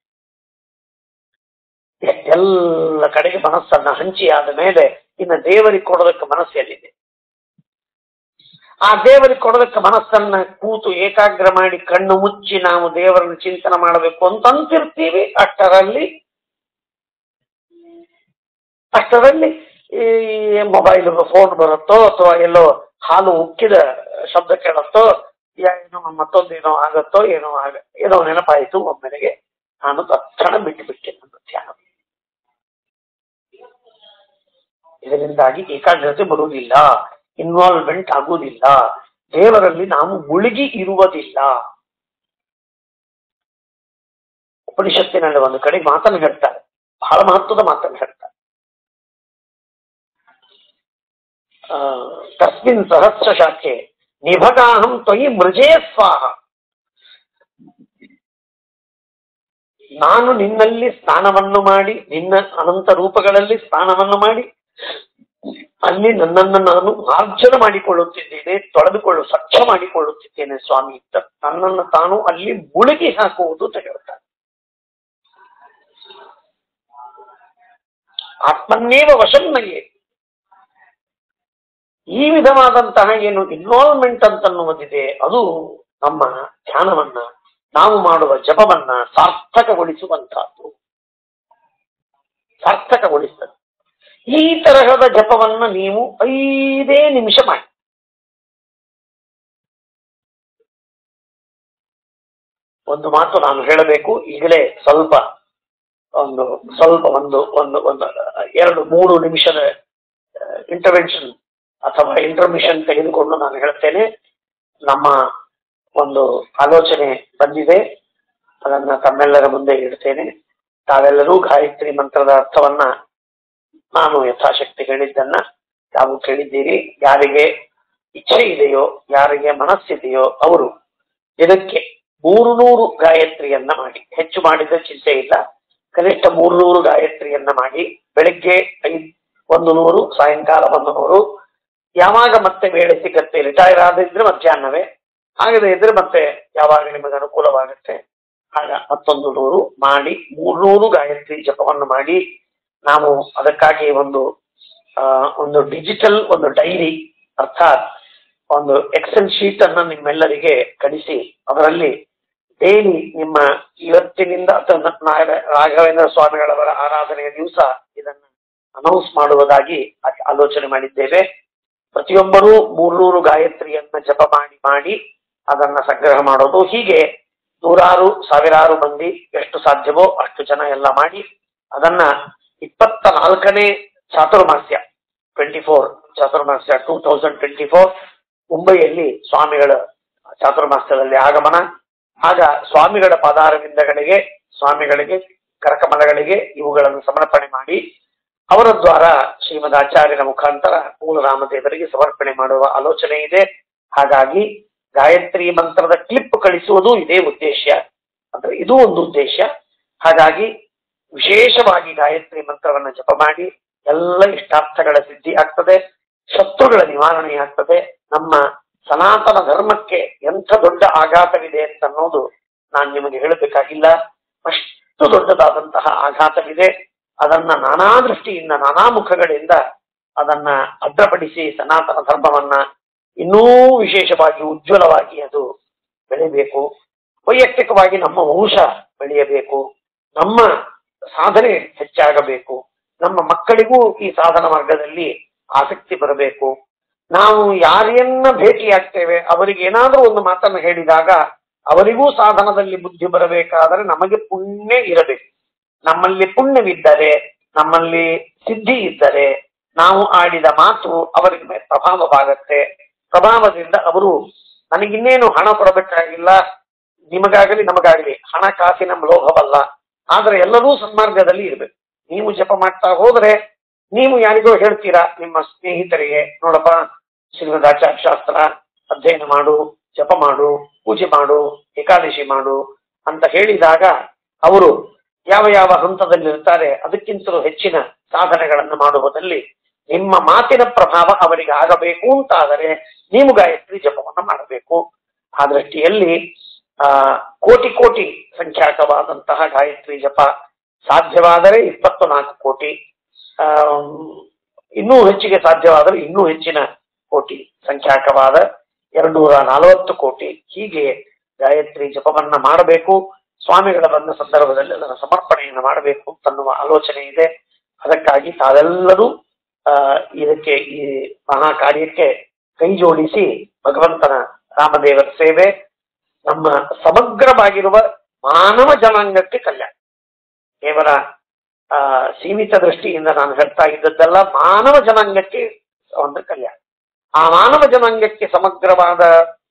ಎಲ್ಲ ಕಡೆಗೆ ಮನಸ್ಸನ್ನ ಹಂಚಿ ಆದ ಮೇಲೆ ಇನ್ನು ದೇವರಿಗೆ ಕೊಡೋದಕ್ಕೆ ಮನಸ್ಸು ಎಲ್ಲಿದೆ ಆ ದೇವರಿಗೆ ಕೊಡೋದಕ್ಕೆ ಮನಸ್ಸನ್ನ ಕೂತು ಏಕಾಗ್ರ ಮಾಡಿ ಕಣ್ಣು ಮುಚ್ಚಿ ನಾವು ದೇವರನ್ನು ಚಿಂತನೆ ಮಾಡಬೇಕು ಅಂತ ಅಂತಿರ್ತೀವಿ ಅಷ್ಟರಲ್ಲಿ ಅಷ್ಟರಲ್ಲಿ ಈ ಮೊಬೈಲ್ ಫೋನ್ ಬರುತ್ತೋ ಅಥವಾ ಎಲ್ಲೋ ಹಾಲು ಉಕ್ಕಿದ ಶಬ್ದ ಕೇಳುತ್ತೋ ಯಾ- ಏನೋ ಮತ್ತೊಂದೇನೋ ಆಗತ್ತೋ ಏನೋ ಆಗ ಏನೋ ನೆನಪಾಯಿತು ಒಮ್ಮೆಲೆಗೆ ನಾನು ತಕ್ಷಣ ಬಿಟ್ಟು ಬಿಟ್ಟೆ ನನ್ನ ಧ್ಯಾನ ಇದರಿಂದಾಗಿ ಏಕಾಗ್ರತೆ ಬರುವುದಿಲ್ಲ ಇನ್ವಾಲ್ವ್ಮೆಂಟ್ ಆಗುವುದಿಲ್ಲ ದೇವರಲ್ಲಿ ನಾವು ಮುಳುಗಿ ಇರುವುದಿಲ್ಲ ಉಪನಿಷತ್ತಿನಲ್ಲಿ ಒಂದು ಕಡೆ ಮಾತನ್ನು ಹೇಳ್ತಾರೆ ಬಹಳ ಮಹತ್ವದ ಮಾತನ್ನು ಹೇಳ್ತಾರೆ ಆ, ತಸ್ಮಿನ್ ಸಹಸ್ರ ಶಾಖೆ ನಿಭಗಾಹಂ ತ್ವಯಿ ಮೃಜೇ ಸ್ವಾಹ ನಾನು ನಿನ್ನಲ್ಲಿ ಸ್ನಾನವನ್ನು ಮಾಡಿ ನಿನ್ನ ಅನಂತ ರೂಪಗಳಲ್ಲಿ ಸ್ನಾನವನ್ನು ಮಾಡಿ ಅಲ್ಲಿ ನನ್ನನ್ನು ನಾನು ಮಾರ್ಜನ ಮಾಡಿಕೊಳ್ಳುತ್ತಿದ್ದೇನೆ ತೊಳೆದುಕೊಳ್ಳು ಸ್ವಚ್ಛ ಮಾಡಿಕೊಳ್ಳುತ್ತಿದ್ದೇನೆ ಸ್ವಾಮಿ ಅಂತ ನನ್ನನ್ನು ತಾನು ಅಲ್ಲಿ ಮುಳುಗಿ ಹಾಕುವುದು ಅಂತ ಹೇಳ್ತಾನೆ ಆತ್ಮನ್ನೇವ ವಶನ್ನಯೇ ಈ ವಿಧವಾದಂತಹ ಏನು ಇನ್ವಾಲ್ವ್ಮೆಂಟ್ ಅಂತನ್ನುವುದಿದೆ ಅದು ನಮ್ಮ ಧ್ಯಾನವನ್ನ ನಾವು ಮಾಡುವ ಜಪವನ್ನ ಸಾರ್ಥಕಗೊಳಿಸುವಂತಹದ್ದು ಸಾರ್ಥಕಗೊಳಿಸ್ತದೆ ಈ ತರಹದ ಜಪವನ್ನ ನೀವು ಐದೇ ನಿಮಿಷ ಮಾಡಿ ಒಂದು ಮಾತು ನಾನು ಹೇಳಬೇಕು ಈಗಲೇ ಸ್ವಲ್ಪ ಒಂದು ಸ್ವಲ್ಪ ಒಂದು ಒಂದು ಒಂದು ಎರಡು ಮೂರು ನಿಮಿಷದ ಇಂಟರ್ವೆನ್ಷನ್ ಅಥವಾ ಇಂಟರ್ಮಿಷನ್ ತೆಗೆದುಕೊಂಡು ನಾನು ಹೇಳ್ತೇನೆ ನಮ್ಮ ಒಂದು ಆಲೋಚನೆ ಬಂದಿದೆ ಅದನ್ನ ತಮ್ಮೆಲ್ಲರ ಮುಂದೆ ಇಡ್ತೇನೆ ತಾವೆಲ್ಲರೂ ಗಾಯತ್ರಿ ಮಂತ್ರದ ಅರ್ಥವನ್ನ ನಾನು ಯಥಾಶಕ್ತಿ ಹೇಳಿದ್ದನ್ನ ತಾವು ಕೇಳಿದ್ದೀರಿ ಯಾರಿಗೆ ಇಚ್ಛೆ ಇದೆಯೋ ಯಾರಿಗೆ ಮನಸ್ಸಿದೆಯೋ ಅವರು ದಿನಕ್ಕೆ ಮೂರು ನೂರು ಗಾಯತ್ರಿಯನ್ನ ಮಾಡಿ ಹೆಚ್ಚು ಮಾಡಿದ್ರೆ ಚಿಂತೆ ಇಲ್ಲ ಕನಿಷ್ಠ ಮೂರು ನೂರು ಗಾಯತ್ರಿಯನ್ನ ಮಾಡಿ ಬೆಳಿಗ್ಗೆ ಐದ್ ಒಂದು ನೂರು ಸಾಯಂಕಾಲ ಒಂದು ನೂರು ಯಾವಾಗ ಮತ್ತೆ ವೇಳೆ ಸಿಗತ್ತೆ ರಿಟೈರ್ ಆದಿದ್ರೆ ಮಧ್ಯಾಹ್ನವೇ ಆಗದೆ ಇದ್ರೆ ಮತ್ತೆ ಯಾವಾಗ ನಿಮಗೆ ಅನುಕೂಲವಾಗುತ್ತೆ ಆಗ ಮತ್ತೊಂದು ನೂರು ಮಾಡಿ ಮೂರ್ನೂರು ಗಾಯತ್ರಿ ಜಪವನ್ನು ಮಾಡಿ ನಾವು ಅದಕ್ಕಾಗಿ ಒಂದು ಆ, ಒಂದು ಡಿಜಿಟಲ್ ಒಂದು ಡೈರಿ ಅರ್ಥಾತ್ ಒಂದು ಎಕ್ಸೆಲ್ ಶೀಟ್ ಅನ್ನ ನಿಮ್ಮೆಲ್ಲರಿಗೆ ಕಳಿಸಿ ಅದರಲ್ಲಿ ಡೈಲಿ ನಿಮ್ಮ ಇವತ್ತಿನಿಂದ ಅಥವಾ ನಾಳೆ ರಾಘವೇಂದ್ರ ಸ್ವಾಮಿಗಳವರ ಆರಾಧನೆಯ ದಿವಸ ಇದನ್ನು ಅನೌನ್ಸ್ ಮಾಡುವುದಾಗಿ ಆ- ಆಲೋಚನೆ ಮಾಡಿದ್ದೇವೆ ಪ್ರತಿಯೊಬ್ಬರೂ ಮೂರ್ನೂರು ಗಾಯತ್ರಿಯನ್ನ ಜಪ ಮಾಡಿ ಮಾಡಿ ಅದನ್ನ ಸಂಗ್ರಹ ಮಾಡೋದು ಹೀಗೆ ನೂರಾರು ಸಾವಿರಾರು ಮಂದಿ ಎಷ್ಟು ಸಾಧ್ಯವೋ ಅಷ್ಟು ಜನ ಎಲ್ಲ ಮಾಡಿ ಅದನ್ನ ಇಪ್ಪತ್ತ ನಾಲ್ಕನೇ Chaturmasya twenty four Chaturmasya two thousand twenty four ಮುಂಬೈಯಲ್ಲಿ ಸ್ವಾಮಿಗಳ ಚಾತುರ್ಮಾಸ್ಯದಲ್ಲಿ ಆಗಮನ ಆಗ ಸ್ವಾಮಿಗಳ ಪಾದಾರವಿಂದಗಳಿಗೆ ಸ್ವಾಮಿಗಳಿಗೆ ಕರಕಮಲಗಳಿಗೆ ಇವುಗಳನ್ನು ಸಮರ್ಪಣೆ ಮಾಡಿ ಅವರ ದ್ವಾರ ಶ್ರೀಮದ್ ಆಚಾರ್ಯರ ಮುಖಾಂತರ ಮೂಲ ರಾಮದೇವರಿಗೆ ಸಮರ್ಪಣೆ ಮಾಡುವ ಆಲೋಚನೆ ಇದೆ ಹಾಗಾಗಿ ಗಾಯತ್ರಿ ಮಂತ್ರದ ಕ್ಲಿಪ್ ಕಳಿಸುವುದು ಇದೇ ಉದ್ದೇಶ ಅಂದ್ರೆ ಇದು ಒಂದು ಉದ್ದೇಶ ಹಾಗಾಗಿ ವಿಶೇಷವಾಗಿ ಗಾಯತ್ರಿ ಮಂತ್ರವನ್ನ ಜಪ ಮಾಡಿ ಎಲ್ಲ ಇಷ್ಟಾರ್ಥಗಳ ಸಿದ್ಧಿ ಆಗ್ತದೆ ಶತ್ರುಗಳ ನಿವಾರಣೆ ಆಗ್ತದೆ ನಮ್ಮ ಸನಾತನ ಧರ್ಮಕ್ಕೆ ಎಂಥ ದೊಡ್ಡ ಆಘಾತವಿದೆ ಅಂತ ಅನ್ನೋದು ನಾನು ನಿಮಗೆ ಹೇಳಬೇಕಾಗಿಲ್ಲ ಅಷ್ಟು ದೊಡ್ಡದಾದಂತಹ ಆಘಾತವಿದೆ ಅದನ್ನ ನಾನಾ ದೃಷ್ಟಿಯಿಂದ ನಾನಾ ಮುಖಗಳಿಂದ ಅದನ್ನ ಭದ್ರಪಡಿಸಿ ಸನಾತನ ಧರ್ಮವನ್ನ ಇನ್ನೂ ವಿಶೇಷವಾಗಿ ಉಜ್ವಲವಾಗಿ ಅದು ಬೆಳಿಬೇಕು ವೈಯಕ್ತಿಕವಾಗಿ ನಮ್ಮ ವಂಶ ಬೆಳೆಯಬೇಕು ನಮ್ಮ ಸಾಧನೆ ಹೆಚ್ಚಾಗಬೇಕು ನಮ್ಮ ಮಕ್ಕಳಿಗೂ ಈ ಸಾಧನ ಮಾರ್ಗದಲ್ಲಿ ಆಸಕ್ತಿ ಬರಬೇಕು ನಾವು ಯಾರನ್ನ ಭೇಟಿಯಾಗ್ತೇವೆ ಅವರಿಗೆ ಏನಾದರೂ ಒಂದು ಮಾತನ್ನು ಹೇಳಿದಾಗ ಅವರಿಗೂ ಸಾಧನದಲ್ಲಿ ಬುದ್ಧಿ ಬರಬೇಕಾದರೆ ನಮಗೆ ಪುಣ್ಯ ಇರಬೇಕು ನಮ್ಮಲ್ಲಿ ಪುಣ್ಯವಿದ್ದರೆ ನಮ್ಮಲ್ಲಿ ಸಿದ್ಧಿ ಇದ್ದರೆ ನಾವು ಆಡಿದ ಮಾತು ಅವರಿಗೆ ಮೇಲೆ ಪ್ರಭಾವವಾಗತ್ತೆ ಪ್ರಭಾವದಿಂದ ಅವರು ನನಗಿನ್ನೇನು ಹಣ ಕೊಡಬೇಕಾಗಿಲ್ಲ ನಿಮಗಾಗಲಿ ನಮಗಾಗಲಿ ಹಣ ಕಾಸಿನ ಲೋಭವಲ್ಲ ಆದ್ರೆ ಎಲ್ಲರೂ ಸನ್ಮಾರ್ಗದಲ್ಲಿ ಇರಬೇಕು ನೀವು ಜಪ ಮಾಡ್ತಾ ಹೋದ್ರೆ ನೀವು ಯಾರಿಗೋ ಹೇಳ್ತೀರಾ ನಿಮ್ಮ ಸ್ನೇಹಿತರಿಗೆ ನೋಡಪ್ಪ ಶ್ರೀಮದಾಚಾರ್ಯ ಶಾಸ್ತ್ರ ಅಧ್ಯಯನ ಮಾಡು ಜಪ ಮಾಡು ಪೂಜೆ ಮಾಡು ಏಕಾದಶಿ ಮಾಡು ಅಂತ ಹೇಳಿದಾಗ ಅವರು ಯಾವ ಯಾವ ಹಂತದಲ್ಲಿ ಇರ್ತಾರೆ ಅದಕ್ಕಿಂತಲೂ ಹೆಚ್ಚಿನ ಸಾಧನೆಗಳನ್ನು ಮಾಡುವುದಲ್ಲಿ ನಿಮ್ಮ ಮಾತಿನ ಪ್ರಭಾವ ಅವರಿಗೆ ಆಗಬೇಕು ಅಂತಾದರೆ ನೀವು ಗಾಯತ್ರಿ ಜಪವನ್ನು ಮಾಡಬೇಕು ಆ ದೃಷ್ಟಿಯಲ್ಲಿ ಆ ಕೋಟಿ ಕೋಟಿ ಸಂಖ್ಯಾಕವಾದಂತಹ ಗಾಯತ್ರಿ ಜಪ ಸಾಧ್ಯವಾದರೆ ಇಪ್ಪತ್ತು ನಾಲ್ಕು ಕೋಟಿ ಆ ಇನ್ನೂ ಹೆಚ್ಚಿಗೆ ಸಾಧ್ಯವಾದರೆ ಇನ್ನೂ ಹೆಚ್ಚಿನ ಕೋಟಿ ಸಂಖ್ಯಾಕವಾದ ಎರಡ್ನೂರ ನಲವತ್ತು ಕೋಟಿ ಹೀಗೆ ಗಾಯತ್ರಿ ಜಪವನ್ನ ಮಾಡಬೇಕು ಸ್ವಾಮಿಗಳ ಬಂದ ಸಂದರ್ಭದಲ್ಲಿ ಅದರ ಸಮರ್ಪಣೆಯನ್ನು ಮಾಡಬೇಕು ಅಂತನ್ನುವ ಆಲೋಚನೆ ಇದೆ ಅದಕ್ಕಾಗಿ ತಾವೆಲ್ಲರೂ ಆ ಇದಕ್ಕೆ ಈ ಮಹಾ ಕಾರ್ಯಕ್ಕೆ ಕೈ ಜೋಡಿಸಿ ಭಗವಂತನ ರಾಮದೇವರ ಸೇವೆ ನಮ್ಮ ಸಮಗ್ರವಾಗಿರುವ ಮಾನವ ಜನಾಂಗಕ್ಕೆ ಕಲ್ಯಾಣ ಕೇವಲ ಆ ಸೀಮಿತ ದೃಷ್ಟಿಯಿಂದ ನಾನು ಹೇಳ್ತಾ ಇದ್ದದ್ದಲ್ಲ ಮಾನವ ಜನಾಂಗಕ್ಕೆ ಒಂದು ಕಲ್ಯಾಣ ಆ ಮಾನವ ಜನಾಂಗಕ್ಕೆ ಸಮಗ್ರವಾದ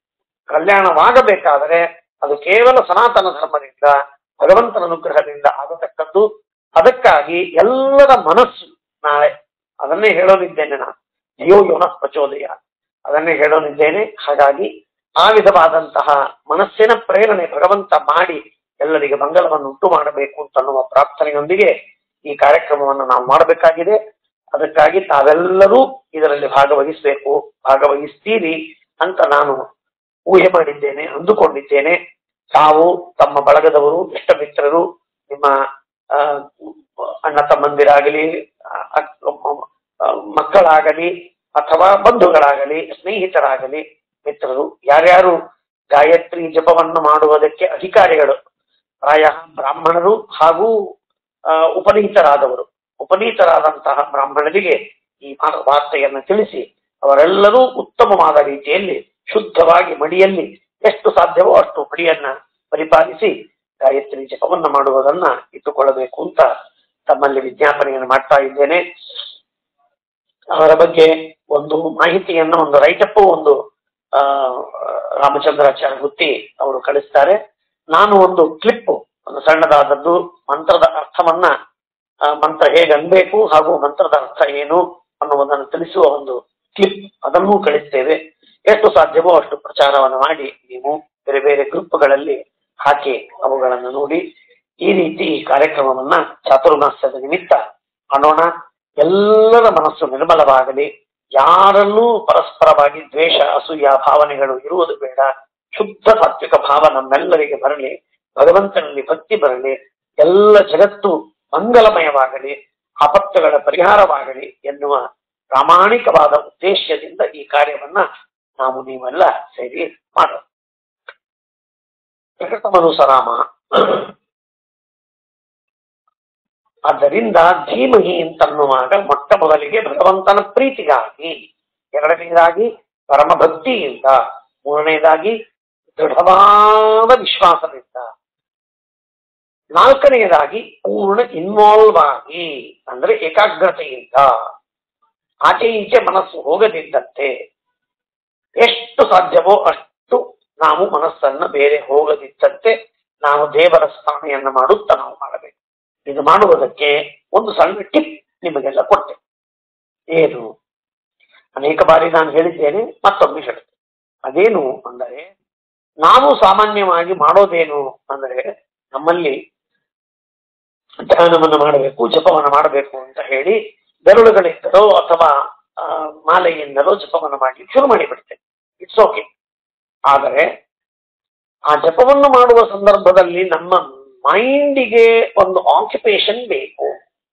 ಕಲ್ಯಾಣವಾಗಬೇಕಾದರೆ ಅದು ಕೇವಲ ಸನಾತನ ಧರ್ಮದಿಂದ ಭಗವಂತನ ಅನುಗ್ರಹದಿಂದ ಆಗತಕ್ಕದ್ದು ಅದಕ್ಕಾಗಿ ಎಲ್ಲರ ಮನಸ್ಸು ನಾಳೆ ಅದನ್ನೇ ಹೇಳೋನಿದ್ದೇನೆ ನಾನು ಧಿಯೋ ಯೋನ ಪ್ರಚೋದಯ ಅದನ್ನೇ ಹೇಳೋನಿದ್ದೇನೆ ಹಾಗಾಗಿ ಆ ವಿಧವಾದಂತಹ ಮನಸ್ಸಿನ ಪ್ರೇರಣೆ ಭಗವಂತ ಮಾಡಿ ಎಲ್ಲರಿಗೆ ಮಂಗಲವನ್ನು ಉಂಟು ಮಾಡಬೇಕು ಅಂತನ್ನುವ ಪ್ರಾರ್ಥನೆಯೊಂದಿಗೆ ಈ ಕಾರ್ಯಕ್ರಮವನ್ನು ನಾವು ಮಾಡಬೇಕಾಗಿದೆ ಅದಕ್ಕಾಗಿ ತಾವೆಲ್ಲರೂ ಇದರಲ್ಲಿ ಭಾಗವಹಿಸಬೇಕು ಭಾಗವಹಿಸ್ತೀರಿ ಅಂತ ನಾನು ಊಹೆ ಮಾಡಿದ್ದೇನೆ ಅಂದುಕೊಂಡಿದ್ದೇನೆ ತಾವು ತಮ್ಮ ಬಳಗದವರು ಇಷ್ಟ ಮಿತ್ರರು ನಿಮ್ಮ ಆ, ಅಣ್ಣ ತಮ್ಮಂದಿರಾಗಲಿ ಆ, ಅಕ್- ಆ, ಮಕ್ಕಳಾಗಲಿ ಅಥವಾ ಬಂಧುಗಳಾಗಲಿ ಸ್ನೇಹಿತರಾಗಲಿ ಮಿತ್ರರು ಯಾರ್ಯಾರು ಗಾಯತ್ರಿ ಜಪವನ್ನು ಮಾಡುವುದಕ್ಕೆ ಅಧಿಕಾರಿಗಳು ಪ್ರಾಯ ಬ್ರಾಹ್ಮಣರು ಹಾಗೂ ಆ, ಉಪನೀತರಾದವರು ಉಪನೀತರಾದಂತಹ ಬ್ರಾಹ್ಮಣರಿಗೆ ಈ ಮಾ- ವಾರ್ತೆಯನ್ನು ತಿಳಿಸಿ ಅವರೆಲ್ಲರೂ ಉತ್ತಮವಾದ ರೀತಿಯಲ್ಲಿ ಶುದ್ಧವಾಗಿ ಮಡಿಯಲ್ಲಿ ಎಷ್ಟು ಸಾಧ್ಯವೋ ಅಷ್ಟು ಮಡಿಯನ್ನ ಪರಿಪಾಲಿಸಿ ಗಾಯತ್ರಿ ಜಪವನ್ನ ಮಾಡುವುದನ್ನ ಇಟ್ಟುಕೊಳ್ಳಬೇಕು ಅಂತ ತಮ್ಮಲ್ಲಿ ವಿಜ್ಞಾಪನೆಯನ್ನು ಮಾಡ್ತಾ ಇದ್ದೇನೆ ಅವರ ಬಗ್ಗೆ ಒಂದು ಮಾಹಿತಿಯನ್ನು ಒಂದು ರೈಟಪ್ ಒಂದು ಆ ರಾಮಚಂದ್ರಾಚಾರ್ಯ ಗುತ್ತಿ ಅವರು ಕಳಿಸ್ತಾರೆ ನಾನು ಒಂದು ಕ್ಲಿಪ್ ಒಂದು ಸಣ್ಣದಾದದ್ದು ಮಂತ್ರದ ಅರ್ಥವನ್ನ ಆ, ಮಂತ್ರ ಹೇಗೆ ಅನ್ಬೇಕು ಹಾಗೂ ಮಂತ್ರದ ಅರ್ಥ ಏನು ಅನ್ನುವುದನ್ನು ತಿಳಿಸುವ ಒಂದು ಕ್ಲಿಪ್ ಅದನ್ನೂ ಕಳಿಸ್ತೇವೆ ಎಷ್ಟು ಸಾಧ್ಯವೋ ಅಷ್ಟು ಪ್ರಚಾರವನ್ನು ಮಾಡಿ ನೀವು ಬೇರೆ ಬೇರೆ ಗ್ರೂಪ್ಗಳಲ್ಲಿ ಹಾಕಿ ಅವುಗಳನ್ನು ನೋಡಿ ಈ ರೀತಿ ಈ ಕಾರ್ಯಕ್ರಮವನ್ನ ಚಾತುರ್ಮಾಸ್ಯದ ನಿಮಿತ್ತ ಮಾಡೋಣ ಎಲ್ಲರ ಮನಸ್ಸು ನಿರ್ಮಲವಾಗಲಿ ಯಾರಲ್ಲೂ ಪರಸ್ಪರವಾಗಿ ದ್ವೇಷ ಅಸೂಯ ಭಾವನೆಗಳು ಇರುವುದು ಬೇಡ ಶುದ್ಧ ತಾತ್ವಿಕ ಭಾವ ನಮ್ಮೆಲ್ಲರಿಗೆ ಬರಲಿ ಭಗವಂತನಲ್ಲಿ ಭಕ್ತಿ ಬರಲಿ ಎಲ್ಲ ಜಗತ್ತು ಮಂಗಲಮಯವಾಗಲಿ ಆಪತ್ತುಗಳ ಪರಿಹಾರವಾಗಲಿ ಎನ್ನುವ ಪ್ರಾಮಾಣಿಕವಾದ ಉದ್ದೇಶದಿಂದ ಈ ಕಾರ್ಯವನ್ನ ನಾವು ನೀವೆಲ್ಲ ಸೇರಿ ಮಾಡೋಣ ಪ್ರಕೃತಮನುಸರಾಮ ಆದ್ದರಿಂದ ಧೀಮಹಿ ಅಂತನ್ನುವಾಗ ಮೊಟ್ಟ ಮೊದಲಿಗೆ ಭಗವಂತನ ಪ್ರೀತಿಗಾಗಿ ಎರಡನೇದಾಗಿ ಪರಮಭಕ್ತಿಯಿಂದ ಮೂರನೇದಾಗಿ ದೃಢವಾದ ವಿಶ್ವಾಸದಿಂದ ನಾಲ್ಕನೆಯದಾಗಿ ಪೂರ್ಣ ಇನ್ವಾಲ್ವ್ ಆಗಿ ಅಂದ್ರೆ ಏಕಾಗ್ರತೆಯಿಂದ ಆಚೆ ಈಚೆ ಮನಸ್ಸು ಹೋಗದಿದ್ದಂತೆ ಎಷ್ಟು ಸಾಧ್ಯವೋ ಅಷ್ಟು ನಾವು ಮನಸ್ಸನ್ನ ಬೇರೆ ಹೋಗದಿದ್ದಂತೆ ನಾವು ದೇವರ ಸ್ಮರಣೆಯನ್ನ ಮಾಡುತ್ತಾ ನಾವು ಮಾಡಬೇಕು ಇದು ಮಾಡುವುದಕ್ಕೆ ಒಂದು ಸಣ್ಣ ಟಿಪ್ ನಿಮಗೆಲ್ಲ ಕೊಟ್ಟೆ ಏನು ಅನೇಕ ಬಾರಿ ನಾನು ಹೇಳಿದ್ದೇನೆ ಮತ್ತೊಮ್ಮೆ ಹೇಳ್ತೇನೆ ಅದೇನು ಅಂದರೆ ನಾವು ಸಾಮಾನ್ಯವಾಗಿ ಮಾಡೋದೇನು ಅಂದರೆ ನಮ್ಮಲ್ಲಿ ಧ್ಯಾನವನ್ನು ಮಾಡಬೇಕು ಜಪವನ್ನು ಮಾಡಬೇಕು ಅಂತ ಹೇಳಿ ಬೆರಳುಗಳಿಂದಲೋ ಅಥವಾ ಆ, ಮಾಲೆಯಿಂದಲೋ ಜಪವನ್ನು ಮಾಡಿ ಶುರು ಮಾಡಿಬಿಡ್ತೇವೆ ಇಟ್ಸ್ ಓಕೆ ಆದರೆ ಆ ಜಪವನ್ನು ಮಾಡುವ ಸಂದರ್ಭದಲ್ಲಿ ನಮ್ಮ ಮೈಂಡಿಗೆ ಒಂದು ಆಕ್ಯುಪೇಷನ್ ಬೇಕು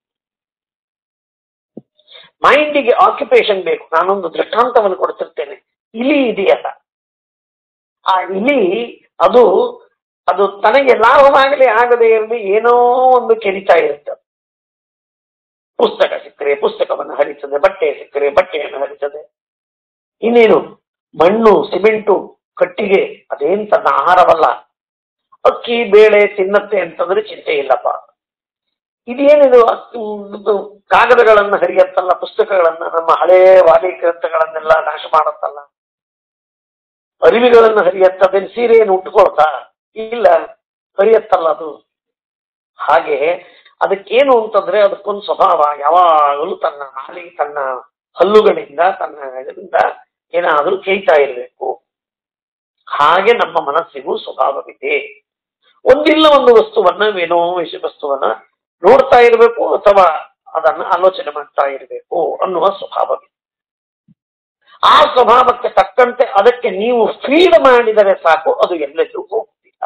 ಮೈಂಡಿಗೆ ಆಕ್ಯುಪೇಷನ್ ಬೇಕು ನಾನೊಂದು ದೃಷ್ಟಾಂತವನ್ನು ಕೊಡ್ತಿರ್ತೇನೆ ಇಲಿ ಇದೆಯಲ್ಲ ಆ ಇಲಿ ಅದು ಅದು ತನಗೆ ಲಾಭವಾಗಲಿ ಆಗದೆ ಇರಲಿ ಏನೋ ಒಂದು ಕೆರಿತಾ ಇರುತ್ತೆ ಪುಸ್ತಕ ಸಿಕ್ಕರೆ ಪುಸ್ತಕವನ್ನು ಹರಿತದೆ ಬಟ್ಟೆ ಸಿಕ್ಕರೆ ಬಟ್ಟೆಯನ್ನು ಹರಿತದೆ ಇನ್ನೇನು ಮಣ್ಣು ಸಿಮೆಂಟು ಕಟ್ಟಿಗೆ ಅದೇನ್ ತನ್ನ ಆಹಾರವಲ್ಲ ಅಕ್ಕಿ ಬೇಳೆ ತಿನ್ನತ್ತೆ ಅಂತಂದ್ರೆ ಚಿಂತೆ ಇಲ್ಲಪ್ಪ ಇದೇನಿದು ಅಕ್ಕಿ- ಇದು ಕಾಗದಗಳನ್ನ ಹರಿಯತ್ತಲ್ಲ ಪುಸ್ತಕಗಳನ್ನ ನಮ್ಮ ಹಳೆ ವಾದಿ ಗ್ರಂಥಗಳನ್ನೆಲ್ಲ ನಾಶ ಮಾಡತ್ತಲ್ಲ ಅರಿವಿಗಳನ್ನ ಹರಿಯತ್ತದ ಸೀರೆಯನ್ನು ಉಟ್ಕೊಳ್ತಾ ಇಲ್ಲ ಹರಿಯತ್ತಲ್ಲ ಅದು ಹಾಗೆ ಅದಕ್ಕೇನು ಅಂತಂದ್ರೆ ಅದಕ್ಕೊಂದು ಸ್ವಭಾವ ಯಾವಾಗಲೂ ತನ್ನ ನಾಲಿ ತನ್ನ ಹಲ್ಲುಗಳಿಂದ ತನ್ನ ಇದರಿಂದ ಏನಾದರೂ ಕೇಯ್ತಾ ಇರಬೇಕು ಹಾಗೆ ನಮ್ಮ ಮನಸ್ಸಿಗೂ ಸ್ವಭಾವವಿದೆ ಒಂದಿಲ್ಲ ಒಂದು ವಸ್ತುವನ್ನ ಏನೋ ವಿಷಯ ವಸ್ತುವನ್ನ ನೋಡ್ತಾ ಇರಬೇಕು ಅಥವಾ ಅದನ್ನ ಆಲೋಚನೆ ಮಾಡ್ತಾ ಇರಬೇಕು ಅನ್ನುವ ಸ್ವಭಾವವಿದೆ ಆ ಸ್ವಭಾವಕ್ಕೆ ತಕ್ಕಂತೆ ಅದಕ್ಕೆ ನೀವು ಫೀಡ್ ಮಾಡಿದರೆ ಸಾಕು ಅದು ಎಲ್ಲೆಲ್ಲೂ ಹೋಗ್ತಿಲ್ಲ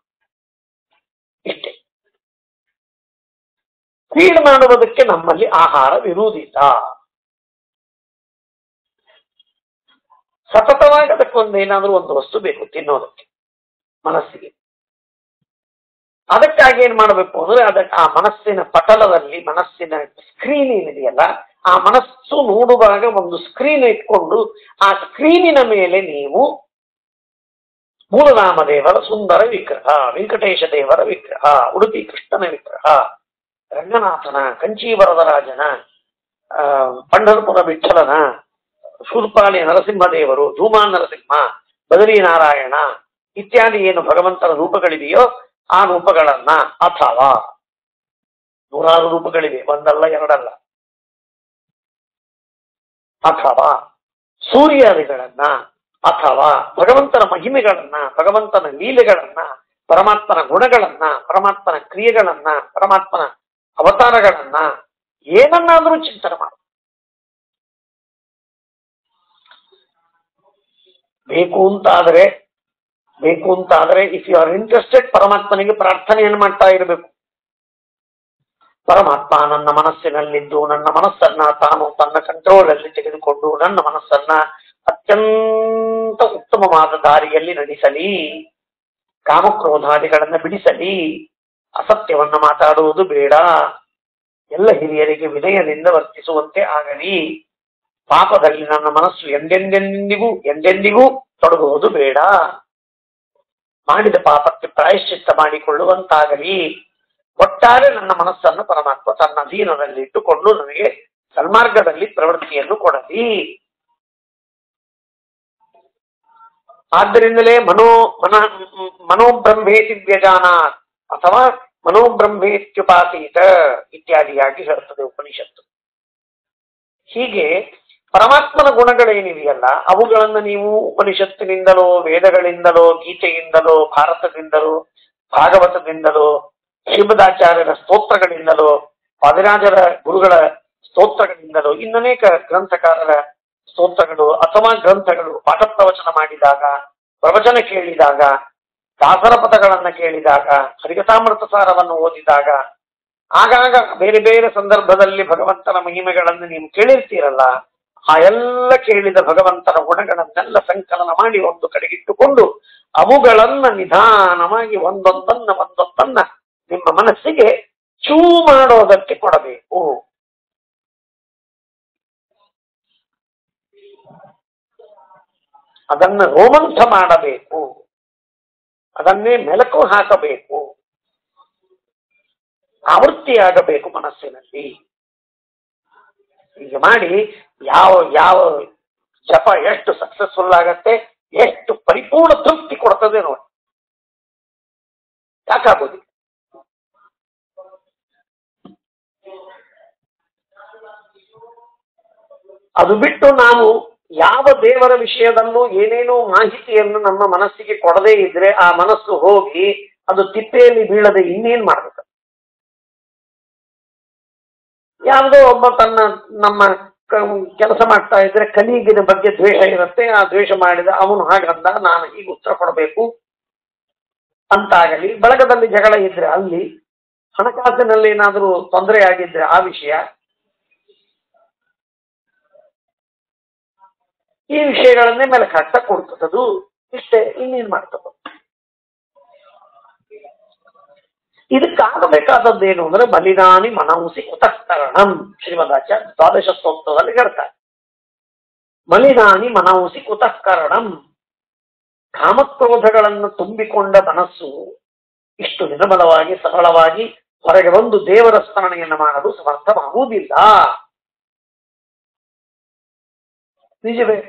ಇಷ್ಟೇ ಫೀಡ್ ಮಾಡುವುದಕ್ಕೆ ನಮ್ಮಲ್ಲಿ ಆಹಾರವಿರುವುದಿಲ್ಲ ಸತತವಾಗಿ ಅದಕ್ಕೊಂದು ಏನಾದರೂ ಒಂದು ವಸ್ತು ಬೇಕು ತಿನ್ನೋದಕ್ಕೆ ಮನಸ್ಸಿಗೆ ಅದಕ್ಕಾಗಿ ಏನ್ ಮಾಡಬೇಕು ಅಂದ್ರೆ ಅದಕ್ಕೆ ಆ ಮನಸ್ಸಿನ ಪಟಲದಲ್ಲಿ ಮನಸ್ಸಿನ ಸ್ಕ್ರೀನ್ ಏನಿದೆಯಲ್ಲ ಆ ಮನಸ್ಸು ನೋಡುವಾಗ ಒಂದು ಸ್ಕ್ರೀನ್ ಇಟ್ಕೊಂಡು ಆ ಸ್ಕ್ರೀನಿನ ಮೇಲೆ ನೀವು ಮೂಲರಾಮದೇವರ ಸುಂದರ ವಿಗ್ರಹ ವೆಂಕಟೇಶ ದೇವರ ವಿಗ್ರಹ ಉಡುಪಿ ಕೃಷ್ಣನ ವಿಗ್ರಹ ರಂಗನಾಥನ ಕಂಚೀವರದರಾಜನ ಆ, ಪಂಢರಪುರ ವಿಠಲನ ಶೂರ್ಪಾಲಿ ನರಸಿಂಹದೇವರು ಧೂಮಾ ನರಸಿಂಹ ಬದರಿ ನಾರಾಯಣ ಇತ್ಯಾದಿ ಏನು ಭಗವಂತನ ರೂಪಗಳಿದೆಯೋ ಆ ರೂಪಗಳನ್ನ ಅಥವಾ ನೂರಾರು ರೂಪಗಳಿವೆ ಒಂದಲ್ಲ ಎರಡಲ್ಲ ಅಥವಾ ಸೂರ್ಯಾದಿಗಳನ್ನ ಅಥವಾ ಭಗವಂತನ ಮಹಿಮೆಗಳನ್ನ ಭಗವಂತನ ಲೀಲೆಗಳನ್ನ ಪರಮಾತ್ಮನ ಗುಣಗಳನ್ನ ಪರಮಾತ್ಮನ ಕ್ರಿಯೆಗಳನ್ನ ಪರಮಾತ್ಮನ ಅವತಾರಗಳನ್ನ ಏನನ್ನಾದರೂ ಚಿಂತನೆ ಮಾಡು ಬೇಕು ಅಂತಾದರೆ ಬೇಕು ಅಂತಾದರೆ ಇಫ್ ಯು ಆರ್ ಇಂಟ್ರೆಸ್ಟೆಡ್ ಪರಮಾತ್ಮನಿಗೆ ಪ್ರಾರ್ಥನೆಯನ್ನು ಮಾಡ್ತಾ ಇರಬೇಕು ಪರಮಾತ್ಮ ನನ್ನ ಮನಸ್ಸಿನಲ್ಲಿದ್ದು ನನ್ನ ಮನಸ್ಸನ್ನ ತಾನು ತನ್ನ ಕಂಟ್ರೋಲ್ ಅಲ್ಲಿ ತೆಗೆದುಕೊಂಡು ನನ್ನ ಮನಸ್ಸನ್ನ ಅತ್ಯಂತ ಉತ್ತಮವಾದ ದಾರಿಯಲ್ಲಿ ನಡೆಸಲಿ ಕಾಮಕ್ರೋಧಾದಿಗಳನ್ನ ಬಿಡಿಸಲಿ ಅಸತ್ಯವನ್ನ ಮಾತಾಡುವುದು ಬೇಡ ಎಲ್ಲ ಹಿರಿಯರಿಗೆ ವಿನಯದಿಂದ ವರ್ತಿಸುವಂತೆ ಆಗಲಿ ಪಾಪದಲ್ಲಿ ನನ್ನ ಮನಸ್ಸು ಎಂದೆಂದೆಂದಿಗೂ ಎಂದೆಂದಿಗೂ ತೊಡಗುವುದು ಬೇಡ ಮಾಡಿದ ಪಾಪಕ್ಕೆ ಪ್ರಾಯಶ್ಚಿತ್ತ ಮಾಡಿಕೊಳ್ಳುವಂತಾಗಲಿ ಒಟ್ಟಾರೆ ನನ್ನ ಮನಸ್ಸನ್ನು ಪರಮಾತ್ಮ ತನ್ನ ಅಧೀನದಲ್ಲಿ ಇಟ್ಟುಕೊಂಡು ನನಗೆ ಸನ್ಮಾರ್ಗದಲ್ಲಿ ಪ್ರವೃತ್ತಿಯನ್ನು ಕೊಡಲಿ ಆದ್ದರಿಂದಲೇ ಮನೋ ಮನ ಮನೋಬ್ರಹ್ಮೇತಿ ವ್ಯಜಾನ ಅಥವಾ ಮನೋಬ್ರಹ್ಮೇತ್ಯುಪಾಸೀತ ಇತ್ಯಾದಿಯಾಗಿ ಹೇಳುತ್ತದೆ ಉಪನಿಷತ್ತು ಹೀಗೆ ಪರಮಾತ್ಮನ ಗುಣಗಳೇನಿವೆಯಲ್ಲ ಅವುಗಳನ್ನು ನೀವು ಉಪನಿಷತ್ತಿನಿಂದಲೋ ವೇದಗಳಿಂದಲೋ ಗೀತೆಯಿಂದಲೋ ಭಾರತದಿಂದಲೋ ಭಾಗವತದಿಂದಲೋ ಶ್ರೀಮದಾಚಾರ್ಯರ ಸ್ತೋತ್ರಗಳಿಂದಲೋ ವಾದಿರಾಜರ ಗುರುಗಳ ಸ್ತೋತ್ರಗಳಿಂದಲೋ ಇನ್ನನೇಕ ಗ್ರಂಥಕಾರರ ಸ್ತೋತ್ರಗಳು ಅಥವಾ ಗ್ರಂಥಗಳು ಪಾಠ ಪ್ರವಚನ ಮಾಡಿದಾಗ ಪ್ರವಚನ ಕೇಳಿದಾಗ ದಾಸರ ಪದಗಳನ್ನ ಕೇಳಿದಾಗ ಹರಿಕಥಾಮೃತ ಸಾರವನ್ನು ಓದಿದಾಗ ಆಗಾಗ ಬೇರೆ ಬೇರೆ ಸಂದರ್ಭದಲ್ಲಿ ಭಗವಂತನ ಮಹಿಮೆಗಳನ್ನು ನೀವು ಕೇಳಿರ್ತೀರಲ್ಲ ಆ ಎಲ್ಲ ಕೇಳಿದ ಭಗವಂತನ ಗುಣಗಳನ್ನೆಲ್ಲ ಸಂಕಲನ ಮಾಡಿ ಒಂದು ಕಡೆಗಿಟ್ಟುಕೊಂಡು ಅವುಗಳನ್ನ ನಿಧಾನವಾಗಿ ಒಂದೊಂದನ್ನ ಒಂದೊಂದನ್ನ ನಿಮ್ಮ ಮನಸ್ಸಿಗೆ ಚೂ ಮಾಡೋದಕ್ಕೆ ಕೊಡಬೇಕು ಅದನ್ನ ರೋಮಂಥ ಮಾಡಬೇಕು ಅದನ್ನೇ ಮೆಲಕು ಹಾಕಬೇಕು ಆವೃತ್ತಿಯಾಗಬೇಕು ಮನಸ್ಸಿನಲ್ಲಿ ಹೀಗೆ ಮಾಡಿ ಯಾವ ಯಾವ ಜಪ ಎಷ್ಟು ಸಕ್ಸಸ್ಫುಲ್ ಆಗತ್ತೆ ಎಷ್ಟು ಪರಿಪೂರ್ಣ ತೃಪ್ತಿ ಕೊಡ್ತದೆ ನೋಡಿ ಯಾಕಾಗೋದಿಲ್ಲ ಅದು ಬಿಟ್ಟು ನಾವು ಯಾವ ದೇವರ ವಿಷಯದಲ್ಲೂ ಏನೇನೋ ಮಾಹಿತಿಯನ್ನು ನಮ್ಮ ಮನಸ್ಸಿಗೆ ಕೊಡದೇ ಇದ್ರೆ ಆ ಮನಸ್ಸು ಹೋಗಿ ಅದು ತಿಪ್ಪೆಯಲ್ಲಿ ಬೀಳದೆ ಇನ್ನೇನ್ ಮಾಡ್ಬೇಕು ಯಾವುದೋ ಒಬ್ಬ ತನ್ನ ನಮ್ಮ ಕೆಲಸ ಮಾಡ್ತಾ ಇದ್ರೆ ಕಲೀಗಿನ ಬಗ್ಗೆ ದ್ವೇಷ ಇರುತ್ತೆ ಆ ದ್ವೇಷ ಮಾಡಿದ ಅವನು ಹಾಗಂದ ನಾನು ಈಗ ಉತ್ತರ ಕೊಡಬೇಕು ಅಂತಾಗಲಿ ಬಳಗದಲ್ಲಿ ಜಗಳ ಇದ್ರೆ ಅಲ್ಲಿ ಹಣಕಾಸಿನಲ್ಲಿ ಏನಾದರೂ ತೊಂದರೆ ಆಗಿದ್ರೆ ಆ ವಿಷಯ ಈ ವಿಷಯಗಳನ್ನೇ ಮೇಲೆ ಕಟ್ಟ ಕೊಡ್ತದದು ಇಷ್ಟೇ ಇನ್ನೇನ್ ಮಾಡ್ತದ ಇದಕ್ಕಾಗಬೇಕಾದದ್ದೇನು ಅಂದ್ರೆ ಬಲಿದಾನಿ ಮನಂಸಿ ಕುತಃಕರಣಂ ಶ್ರೀಮದಾಚಾರ್ಯ ದ್ವಾದಶ ಸ್ತೋತ್ರದಲ್ಲಿ ಹೇಳ್ತಾರೆ ಮಲಿನಾನಿ ಮನಂಸಿ ಕುತಃಕರಣಂ ಕಾಮಕ್ರೋಧಗಳನ್ನು ತುಂಬಿಕೊಂಡ ಮನಸ್ಸು ಇಷ್ಟು ನಿರ್ಮಲವಾಗಿ ಸರಳವಾಗಿ ಹೊರಗೆ ಬಂದು ದೇವರ ಸ್ಮರಣೆಯನ್ನು ಮಾಡಲು ಸಮರ್ಥವಾಗುವುದಿಲ್ಲ ನಿಜವೇ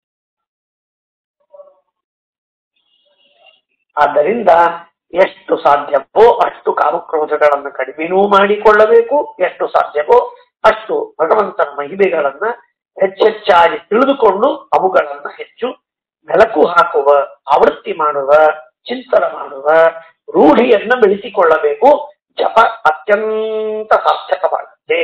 ಆದ್ದರಿಂದ ಎಷ್ಟು ಸಾಧ್ಯವೋ ಅಷ್ಟು ಕಾಮಕ್ರೋಧಗಳನ್ನು ಕಡಿಮೆನೂ ಮಾಡಿಕೊಳ್ಳಬೇಕು ಎಷ್ಟು ಸಾಧ್ಯವೋ ಅಷ್ಟು ಭಗವಂತನ ಮಹಿಮೆಗಳನ್ನ ಹೆಚ್ಚೆಚ್ಚಾಗಿ ತಿಳಿದುಕೊಂಡು ಅವುಗಳನ್ನ ಹೆಚ್ಚು ಬೆಳಕು ಹಾಕುವ ಆವೃತ್ತಿ ಮಾಡುವ ಚಿಂತನ ಮಾಡುವ ರೂಢಿಯನ್ನ ಬೆಳೆಸಿಕೊಳ್ಳಬೇಕು ಜಪ ಅತ್ಯಂತ ಸಾರ್ಥಕವಾಗುತ್ತೆ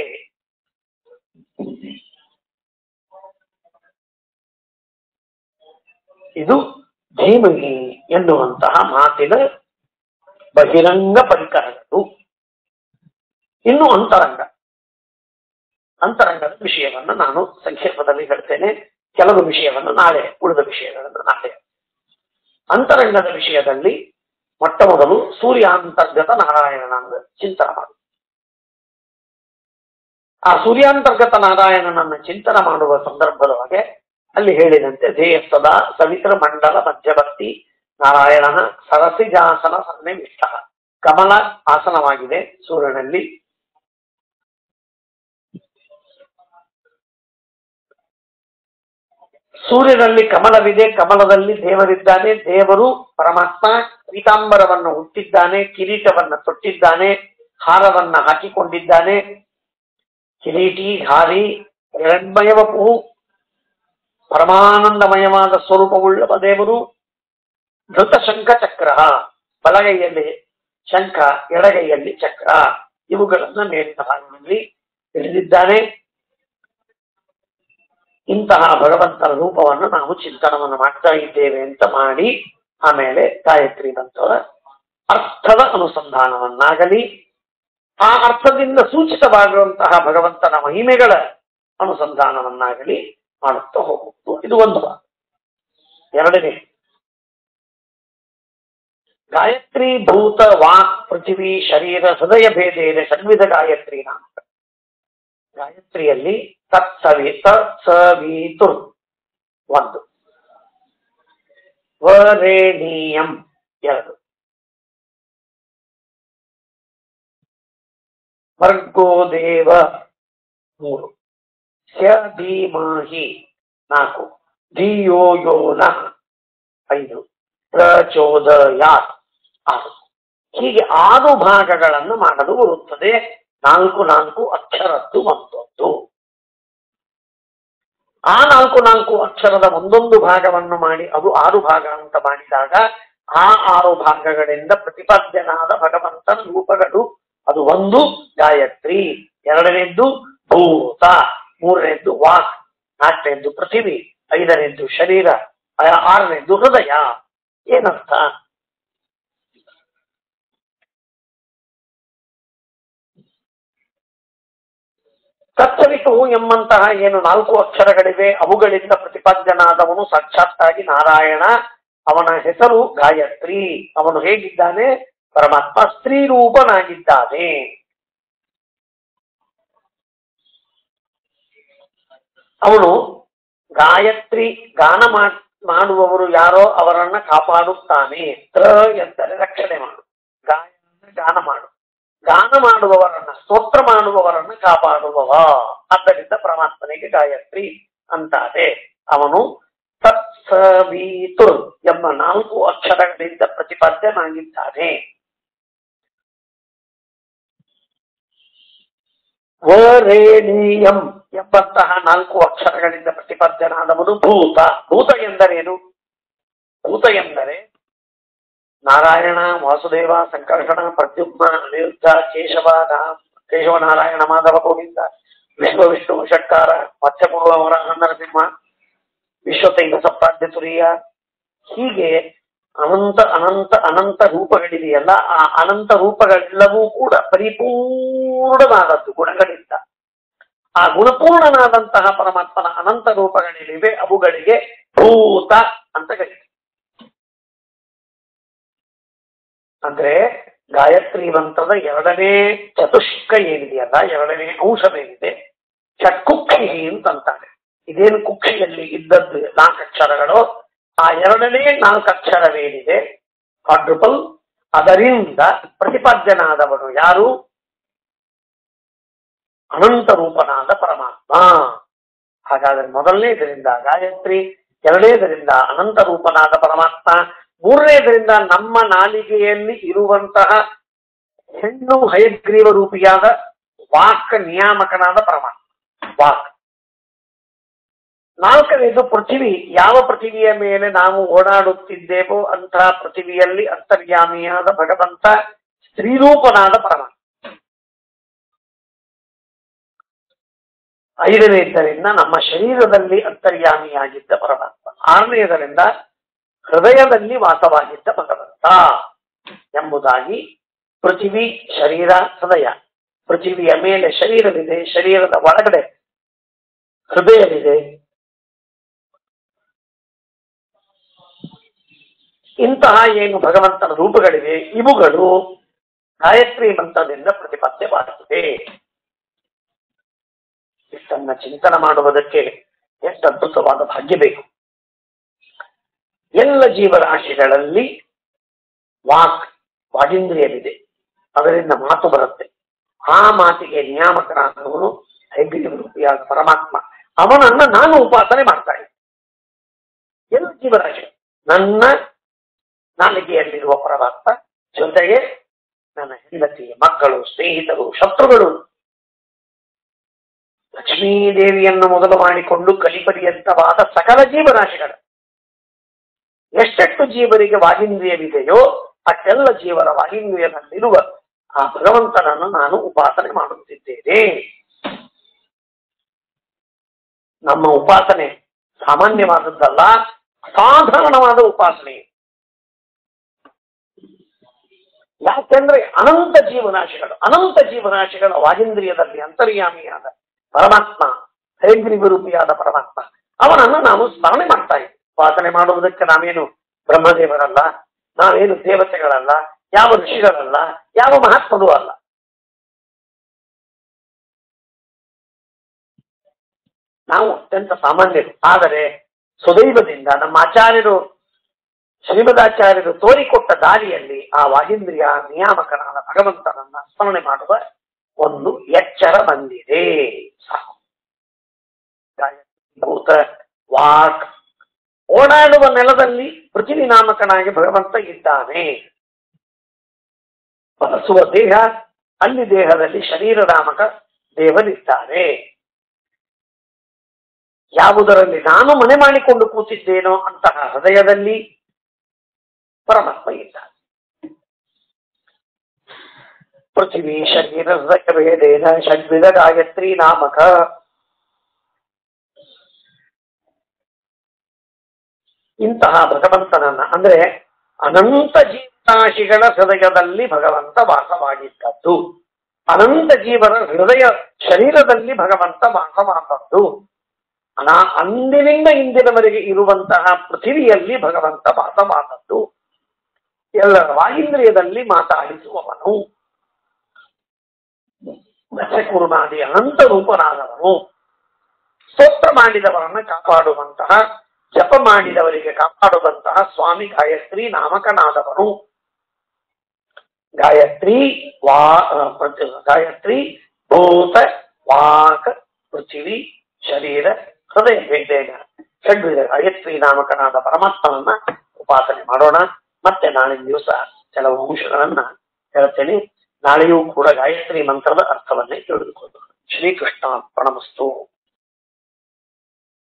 ಇದು ಧೀಮಹಿ ಎನ್ನುವಂತಹ ಮಾತಿನ ಬಹಿರಂಗ ಪರಿಕರಗಳು ಇನ್ನು ಅಂತರಂಗ ಅಂತರಂಗದ ವಿಷಯವನ್ನ ನಾನು ಸಂಕ್ಷೇಪದಲ್ಲಿ ಹೇಳ್ತೇನೆ ಕೆಲವು ವಿಷಯವನ್ನು ನಾಳೆ ಉಳಿದ ವಿಷಯಗಳನ್ನು ನಾಳೆ ಅಂತರಂಗದ ವಿಷಯದಲ್ಲಿ ಮೊಟ್ಟ ಮೊದಲು ಸೂರ್ಯಾಂತರ್ಗತ ನಾರಾಯಣನ ಚಿಂತನ ಮಾಡು ಆ ಸೂರ್ಯಾಂತರ್ಗತ ನಾರಾಯಣನನ್ನ ಚಿಂತನ ಮಾಡುವ ಸಂದರ್ಭದೊಳಗೆ ಅಲ್ಲಿ ಹೇಳಿದಂತೆ ಧ್ಯೇಯ ಸದಾ ಸವಿತ್ರ ಮಂಡಲ ಮಧ್ಯವರ್ತಿ ನಾರಾಯಣನ ಸರಸಿಜಾಸನ ಸನ್ನಿವಿಷ್ಟ ಕಮಲ ಆಸನವಾಗಿದೆ ಸೂರ್ಯನಲ್ಲಿ ಸೂರ್ಯನಲ್ಲಿ ಕಮಲವಿದೆ ಕಮಲದಲ್ಲಿ ದೇವರಿದ್ದಾನೆ ದೇವರು ಪರಮಾತ್ಮ ಪೀತಾಂಬರವನ್ನು ಹುಟ್ಟಿದ್ದಾನೆ ಕಿರೀಟವನ್ನ ತೊಟ್ಟಿದ್ದಾನೆ ಹಾರವನ್ನ ಹಾಕಿಕೊಂಡಿದ್ದಾನೆ ಕಿರೀಟಿ ಹಾರಿ ಹಿರಣ್ಮಯವಪು ಪರಮಾನಂದಮಯವಾದ ಸ್ವರೂಪವುಳ್ಳ ದೇವರು ಧೃತ ಶಂಖ ಚಕ್ರ ಬಲಗೈಯಲ್ಲಿ ಶಂಖ ಎಡಗೈಯಲ್ಲಿ ಚಕ್ರ ಇವುಗಳನ್ನ ಮೇಲಿನ ಭಾಗದಲ್ಲಿ ಹಿಡಿದಿದ್ದಾನೆ ಇಂತಹ ಭಗವಂತನ ರೂಪವನ್ನು ನಾವು ಚಿಂತನವನ್ನು ಮಾಡ್ತಾ ಇದ್ದೇವೆ ಅಂತ ಮಾಡಿ ಆಮೇಲೆ ಗಾಯತ್ರಿ ಮಂತ್ರದ ಅರ್ಥದ ಅನುಸಂಧಾನವನ್ನಾಗಲಿ ಆ ಅರ್ಥದಿಂದ ಸೂಚಿತವಾಗಿರುವಂತಹ ಭಗವಂತನ ಮಹಿಮೆಗಳ ಅನುಸಂಧಾನವನ್ನಾಗಲಿ ಮಾಡುತ್ತಾ ಹೋಗುವುದು ಇದು ಒಂದು ಭಾಗ ಎರಡನೇ ಗಾಯತ್ರಿ ಭೂತ ವಾಕ್ ಪೃಥಿವಿ ಶರೀರ ಹೃದಯ ಭೇದೇನ ಷಡ್ವಿಧ ಗಾಯತ್ರಿ ನಾಮ ಗಾಯತ್ರಿಯಲ್ಲಿ ತತ್ಸವಿ ತತ್ಸವಿತುರ್ ಒಂದು ವರೇಣೀಯಂ ಎರಡು ವರ್ಗೋ ದೇವ ಮೂರು ಸ್ಯ ಧೀಮಹಿ ನಾಲ್ಕು ಧಿಯೋ ಯೋ ನಃ ಐದು ಪ್ರಚೋದಯಾತ್ ಆರು ಹೀಗೆ ಆರು ಭಾಗಗಳನ್ನು ಮಾಡಲು ಬರುತ್ತದೆ ನಾಲ್ಕು ನಾಲ್ಕು ಅಕ್ಷರದ್ದು ಒಂದೊಂದು ಆ ನಾಲ್ಕು ನಾಲ್ಕು ಅಕ್ಷರದ ಒಂದೊಂದು ಭಾಗವನ್ನು ಮಾಡಿ ಅದು ಆರು ಭಾಗ ಅಂತ ಮಾಡಿದಾಗ ಆ ಆರು ಭಾಗಗಳಿಂದ ಪ್ರತಿಪಾದ್ಯನಾದ ಭಗವಂತನ ರೂಪಗಳು ಅದು ಒಂದು ಗಾಯತ್ರಿ ಎರಡನೇದ್ದು ಭೂತ ಮೂರನೇದ್ದು ವಾಕ್ ನಾಲ್ಕನೇದ್ದು ಪೃಥಿವಿ ಐದನೇದ್ದು ಶರೀರ ಆ- ಆರನೇದ್ದು ಹೃದಯ ಏನರ್ಥ ತತ್ವವಿತು ಎಂಬಂತಹ ಏನು ನಾಲ್ಕು ಅಕ್ಷರಗಳಿವೆ ಅವುಗಳಿಂದ ಪ್ರತಿಪಾದ್ಯನಾದವನು ಸಾಕ್ಷಾತ್ತಾಗಿ ನಾರಾಯಣ ಅವನ ಹೆಸರು ಗಾಯತ್ರಿ ಅವನು ಹೇಗಿದ್ದಾನೆ ಪರಮಾತ್ಮ ಸ್ತ್ರೀ ರೂಪನಾಗಿದ್ದಾನೆ ಅವನು ಗಾಯತ್ರಿ ಗಾನ ಮಾಡ್- ಮಾಡುವವರು ಯಾರೋ ಅವರನ್ನ ಕಾಪಾಡುತ್ತಾನೆ ತ್ರ ಎಂದರೆ ರಕ್ಷಣೆ ಮಾಡು ಗಾಯನ ಗಾನ ಮಾಡು ಗಾನ ಮಾಡುವವರನ್ನ ಸ್ತೋತ್ರ ಮಾಡುವವರನ್ನ ಕಾಪಾಡುವವ ಆದ್ದರಿಂದ ಪರಮಾತ್ಮನಿಗೆ ಗಾಯತ್ರಿ ಅಂತಾದೆ ಅವನು ತತ್ಸವೀತುರ್ ಎಂಬ ನಾಲ್ಕು ಅಕ್ಷರಗಳಿಂದ ಪ್ರತಿಪಾದ್ಯನಾಗಿದ್ದಾನೆ ವರೇಣೀಯಂ ಎಂಬಂತಹ ನಾಲ್ಕು ಅಕ್ಷರಗಳಿಂದ ಪ್ರತಿಪಾದ್ಯನಾದವನು ಭೂತ ಭೂತ ಎಂದರೇನು ಭೂತ ಎಂದರೆ ನಾರಾಯಣ ವಾಸುದೇವ ಸಂಕರ್ಷಣ ಪ್ರದ್ಯುಮ್ನ ಅನಿರುದ್ಧ ಕೇಶವ ನಾ- ಕೇಶವ ನಾರಾಯಣ ಮಾಧವ ಗೋವಿಂದ ವಿಶ್ವ ವಿಷ್ಣು ಷಟ್ಕಾರ ಮತ್ಸ್ಯಪೂರ್ವ ವರಾಹ ನರಸಿಂಹ ವಿಶ್ವತೈವ ಸಪ್ತಾದ್ಯ ತುರಿಯ ಹೀಗೆ ಅನಂತ ಅನಂತ ಅನಂತ ರೂಪಗಳಿದೆಯಲ್ಲ ಆ ಅನಂತ ರೂಪಗಳೆಲ್ಲವೂ ಕೂಡ ಪರಿಪೂರ್ಣವಾದದ್ದು ಗುಣಗಳಿಂದ ಆ ಗುಣಪೂರ್ಣನಾದಂತಹ ಪರಮಾತ್ಮನ ಅನಂತ ರೂಪಗಳಿವೆ ಅವುಗಳಿಗೆ ಭೂತ ಅಂತ ಕರೀತಾರೆ ಅಂದ್ರೆ ಗಾಯತ್ರಿ ಮಂತ್ರದ ಎರಡನೇ ಚತುಷ್ಕ ಏನಿದೆಯಲ್ಲ ಎರಡನೇ ಅಂಶವೇನಿದೆ ಚಕ್ಕುಕ್ಷಿ ಅಂತಂತಾರೆ ಇದೇನು ಕುಕ್ಷಿಯಲ್ಲಿ ಇದ್ದದ್ದು ನಾಲ್ಕು ಅಕ್ಷರಗಳು ಆ ಎರಡನೇ ನಾಲ್ಕು ಅಕ್ಷರವೇನಿದೆ ಕ್ವಾಡ್ರುಪಲ್ ಅದರಿಂದ ಪ್ರತಿಪಾದ್ಯನಾದವನು ಯಾರು ಅನಂತ ರೂಪನಾದ ಪರಮಾತ್ಮ ಹಾಗಾದ್ರೆ ಮೊದಲನೇದರಿಂದ ಗಾಯತ್ರಿ ಎರಡನೇದರಿಂದ ಅನಂತ ರೂಪನಾದ ಪರಮಾತ್ಮ ಮೂರನೇದರಿಂದ ನಮ್ಮ ನಾಲಿಗೆಯಲ್ಲಿ ಇರುವಂತಹ ಹೆಣ್ಣು ಹಯಗ್ರೀವ ರೂಪಿಯಾದ ವಾಕ್ ನಿಯಾಮಕನಾದ ಪರಮಾತ್ಮ ವಾಕ್ ನಾಲ್ಕನೇದು ಪೃಥಿವಿ ಯಾವ ಪೃಥಿವಿಯ ಮೇಲೆ ನಾವು ಓಡಾಡುತ್ತಿದ್ದೇವೋ ಅಂತಹ ಪೃಥಿವಿಯಲ್ಲಿ ಅಂತರ್ಯಾಮಿಯಾದ ಭಗವಂತ ಸ್ತ್ರೀರೂಪನಾದ ಪರಮಾತ್ಮ ಐದನೇದರಿಂದ ನಮ್ಮ ಶರೀರದಲ್ಲಿ ಅಂತರ್ಯಾಮಿಯಾಗಿದ್ದ ಪರಮಾತ್ಮ ಆರನೆಯದರಿಂದ ಹೃದಯದಲ್ಲಿ ವಾಸವಾಗಿದ್ದ ಭಗವಂತ ಎಂಬುದಾಗಿ ಪೃಥಿವಿ ಶರೀರ ಹೃದಯ ಪೃಥಿವಿಯ ಮೇಲೆ ಶರೀರವಿದೆ ಶರೀರದ ಒಳಗಡೆ ಹೃದಯವಿದೆ ಇಂತಹ ಏನು ಭಗವಂತನ ರೂಪಗಳಿವೆ ಇವುಗಳು ಗಾಯತ್ರಿ ಮಂತ್ರದಿಂದ ಪ್ರತಿಪಾದ್ಯವಾಗುತ್ತದೆ ಇಷ್ಟನ್ನ ಚಿಂತನೆ ಮಾಡುವುದಕ್ಕೆ ಎಷ್ಟು ಅದ್ಭುತವಾದ ಭಾಗ್ಯ ಬೇಕು ಎಲ್ಲ ಜೀವರಾಶಿಗಳಲ್ಲಿ ವಾಕ್ ವಾಗೀಂದ್ರಿಯವಿದೆ ಅದರಿಂದ ಮಾತು ಬರುತ್ತೆ ಆ ಮಾತಿಗೆ ನಿಯಾಮಕನಾದವನು ಹೆಗ್ಗಿನ ರೂಪಿಯಾದ ಪರಮಾತ್ಮ ಅವನನ್ನ ನಾನು ಉಪಾಸನೆ ಮಾಡ್ತಾ ಇದ್ದೆ ಎಲ್ಲ ಜೀವರಾಶಿ ನನ್ನ ನಾಲಿಗೆಯಲ್ಲಿರುವ ಪರಮಾತ್ಮ ಜೊತೆಗೆ ನನ್ನ ಹೆಂಡತಿ ಮಕ್ಕಳು ಸ್ನೇಹಿತರು ಶತ್ರುಗಳು ಲಕ್ಷ್ಮೀದೇವಿಯನ್ನು ಮೊದಲು ಮಾಡಿಕೊಂಡು ಕಲಿಪರ್ಯಂತವಾದ ಸಕಲ ಜೀವರಾಶಿಗಳು ಎಷ್ಟೆಷ್ಟು ಜೀವರಿಗೆ ವಾಗೀಂದ್ರಿಯವಿದೆಯೋ ಅಷ್ಟೆಲ್ಲ ಜೀವರ ವಾಗೀಂದ್ರಿಯದಲ್ಲಿರುವ ಆ ಭಗವಂತನನ್ನು ನಾನು ಉಪಾಸನೆ ಮಾಡುತ್ತಿದ್ದೇನೆ ನಮ್ಮ ಉಪಾಸನೆ ಸಾಮಾನ್ಯವಾದದ್ದಲ್ಲ ಅಸಾಧಾರಣವಾದ ಉಪಾಸನೆ ಯಾಕೆಂದ್ರೆ ಅನಂತ ಜೀವರಾಶಿಗಳು ಅನಂತ ಜೀವರಾಶಿಗಳ ವಾಗೀಂದ್ರಿಯದಲ್ಲಿ ಅಂತರ್ಯಾಮಿಯಾದ ಪರಮಾತ್ಮ ಹೈಗ್ರೀವ ರೂಪಿಯಾದ ಪರಮಾತ್ಮ ಅವನನ್ನು ನಾವು ಸ್ಮರಣೆ ಮಾಡ್ತಾ ಇದ್ದೀವಿ ಉಪಾಸನೆ ಮಾಡುವುದಕ್ಕೆ ನಾವೇನು ಬ್ರಹ್ಮದೇವರಲ್ಲ ನಾವೇನು ದೇವತೆಗಳಲ್ಲ ಯಾವ ಋಷಿಗಳಲ್ಲ ಯಾವ ಮಹಾತ್ಮರು ಅಲ್ಲ ನಾವು ಅತ್ಯಂತ ಸಾಮಾನ್ಯರು ಆದರೆ ಸುದೈವದಿಂದ ನಮ್ಮ ಆಚಾರ್ಯರು ಶ್ರೀಮದಾಚಾರ್ಯರು ತೋರಿಕೊಟ್ಟ ದಾರಿಯಲ್ಲಿ ಆ ವಾಗೀಂದ್ರಿಯ ನಿಯಾಮಕನಾದ ಭಗವಂತನನ್ನ ಸ್ಮರಣೆ ಮಾಡುವ ಒಂದು ಎಚ್ಚರ ಬಂದಿದೆ ಸಾಕು ಗಾಯತ್ರಿ, ಭೂತ ವಾಕ್ ಓಡಾಡುವ ನೆಲದಲ್ಲಿ ಪೃಥ್ವಿ ನಾಮಕನಾಗಿ ಭಗವಂತ ಇದ್ದಾನೆ ಬಳಸುವ ದೇಹ ಅಲ್ಲಿ ದೇಹದಲ್ಲಿ ಶರೀರ ನಾಮಕ ದೇವರಿದ್ದಾರೆ ಯಾವುದರಲ್ಲಿ ನಾನು ಮನೆ ಮಾಡಿಕೊಂಡು ಕೂತಿದ್ದೇನೋ ಅಂತಹ ಹೃದಯದಲ್ಲಿ ಪರಮಾತ್ಮ ಇದ್ದಾನೆ ಪೃಥ್ವಿ ಶರೀರ ವೇದೇನ ಷಡ್ವಿಧ ಗಾಯತ್ರಿ ನಾಮಕ ಇಂತಹ ಭಗವಂತನನ್ನ ಅಂದ್ರೆ ಅನಂತ ಜೀವರಾಶಿಗಳ ಹೃದಯದಲ್ಲಿ ಭಗವಂತ ವಾಸವಾಗಿದ್ದದ್ದು ಅನಂತ ಜೀವರ ಹೃದಯ ಶರೀರದಲ್ಲಿ ಭಗವಂತ ವಾಸವಾದದ್ದು ಅನಾ ಅಂದಿನಿಂದ ಇಂದಿನವರೆಗೆ ಇರುವಂತಹ ಪೃಥಿವಿಯಲ್ಲಿ ಭಗವಂತ ವಾಸವಾದದ್ದು ಎಲ್ಲರ ವಾಯಿಂದ್ರಿಯದಲ್ಲಿ ಮಾತಾಡಿಸುವವನು ಮತ್ಸ್ಯಕೂರ್ಮಾದಿ ಅನಂತ ರೂಪನಾದವನು ಸ್ತೋತ್ರ ಮಾಡಿದವರನ್ನ ಕಾಪಾಡುವಂತಹ ಜಪ ಮಾಡಿದವರಿಗೆ ಕಾಪಾಡುವಂತಹ ಸ್ವಾಮಿ ಗಾಯತ್ರಿ ನಾಮಕನಾದವನು ಗಾಯತ್ರಿ ವಾ ಆ, ಪ್ರತಿ- ಗಾಯತ್ರಿ ಭೂತ ವಾಕ್ ಪೃಥಿವಿ ಶರೀರ ಹೃದಯ ವೇದೇನ ಷಡ್ವಿಧ ಗಾಯತ್ರಿ ನಾಮಕನಾದ ಪರಮಾತ್ಮನನ್ನ ಉಪಾಸನೆ ಮಾಡೋಣ ಮತ್ತೆ ನಾಳಿನ ದಿವಸ ಕೆಲವು ಅಂಶಗಳನ್ನ ಹೇಳ್ತೇನೆ ನಾಳೆಯೂ ಕೂಡ ಗಾಯತ್ರಿ ಮಂತ್ರದ ಅರ್ಥವನ್ನೇ ತಿಳಿದುಕೊಳ್ಳೋಣ ಶ್ರೀಕೃಷ್ಣ ಪ್ರಣಮಸ್ತು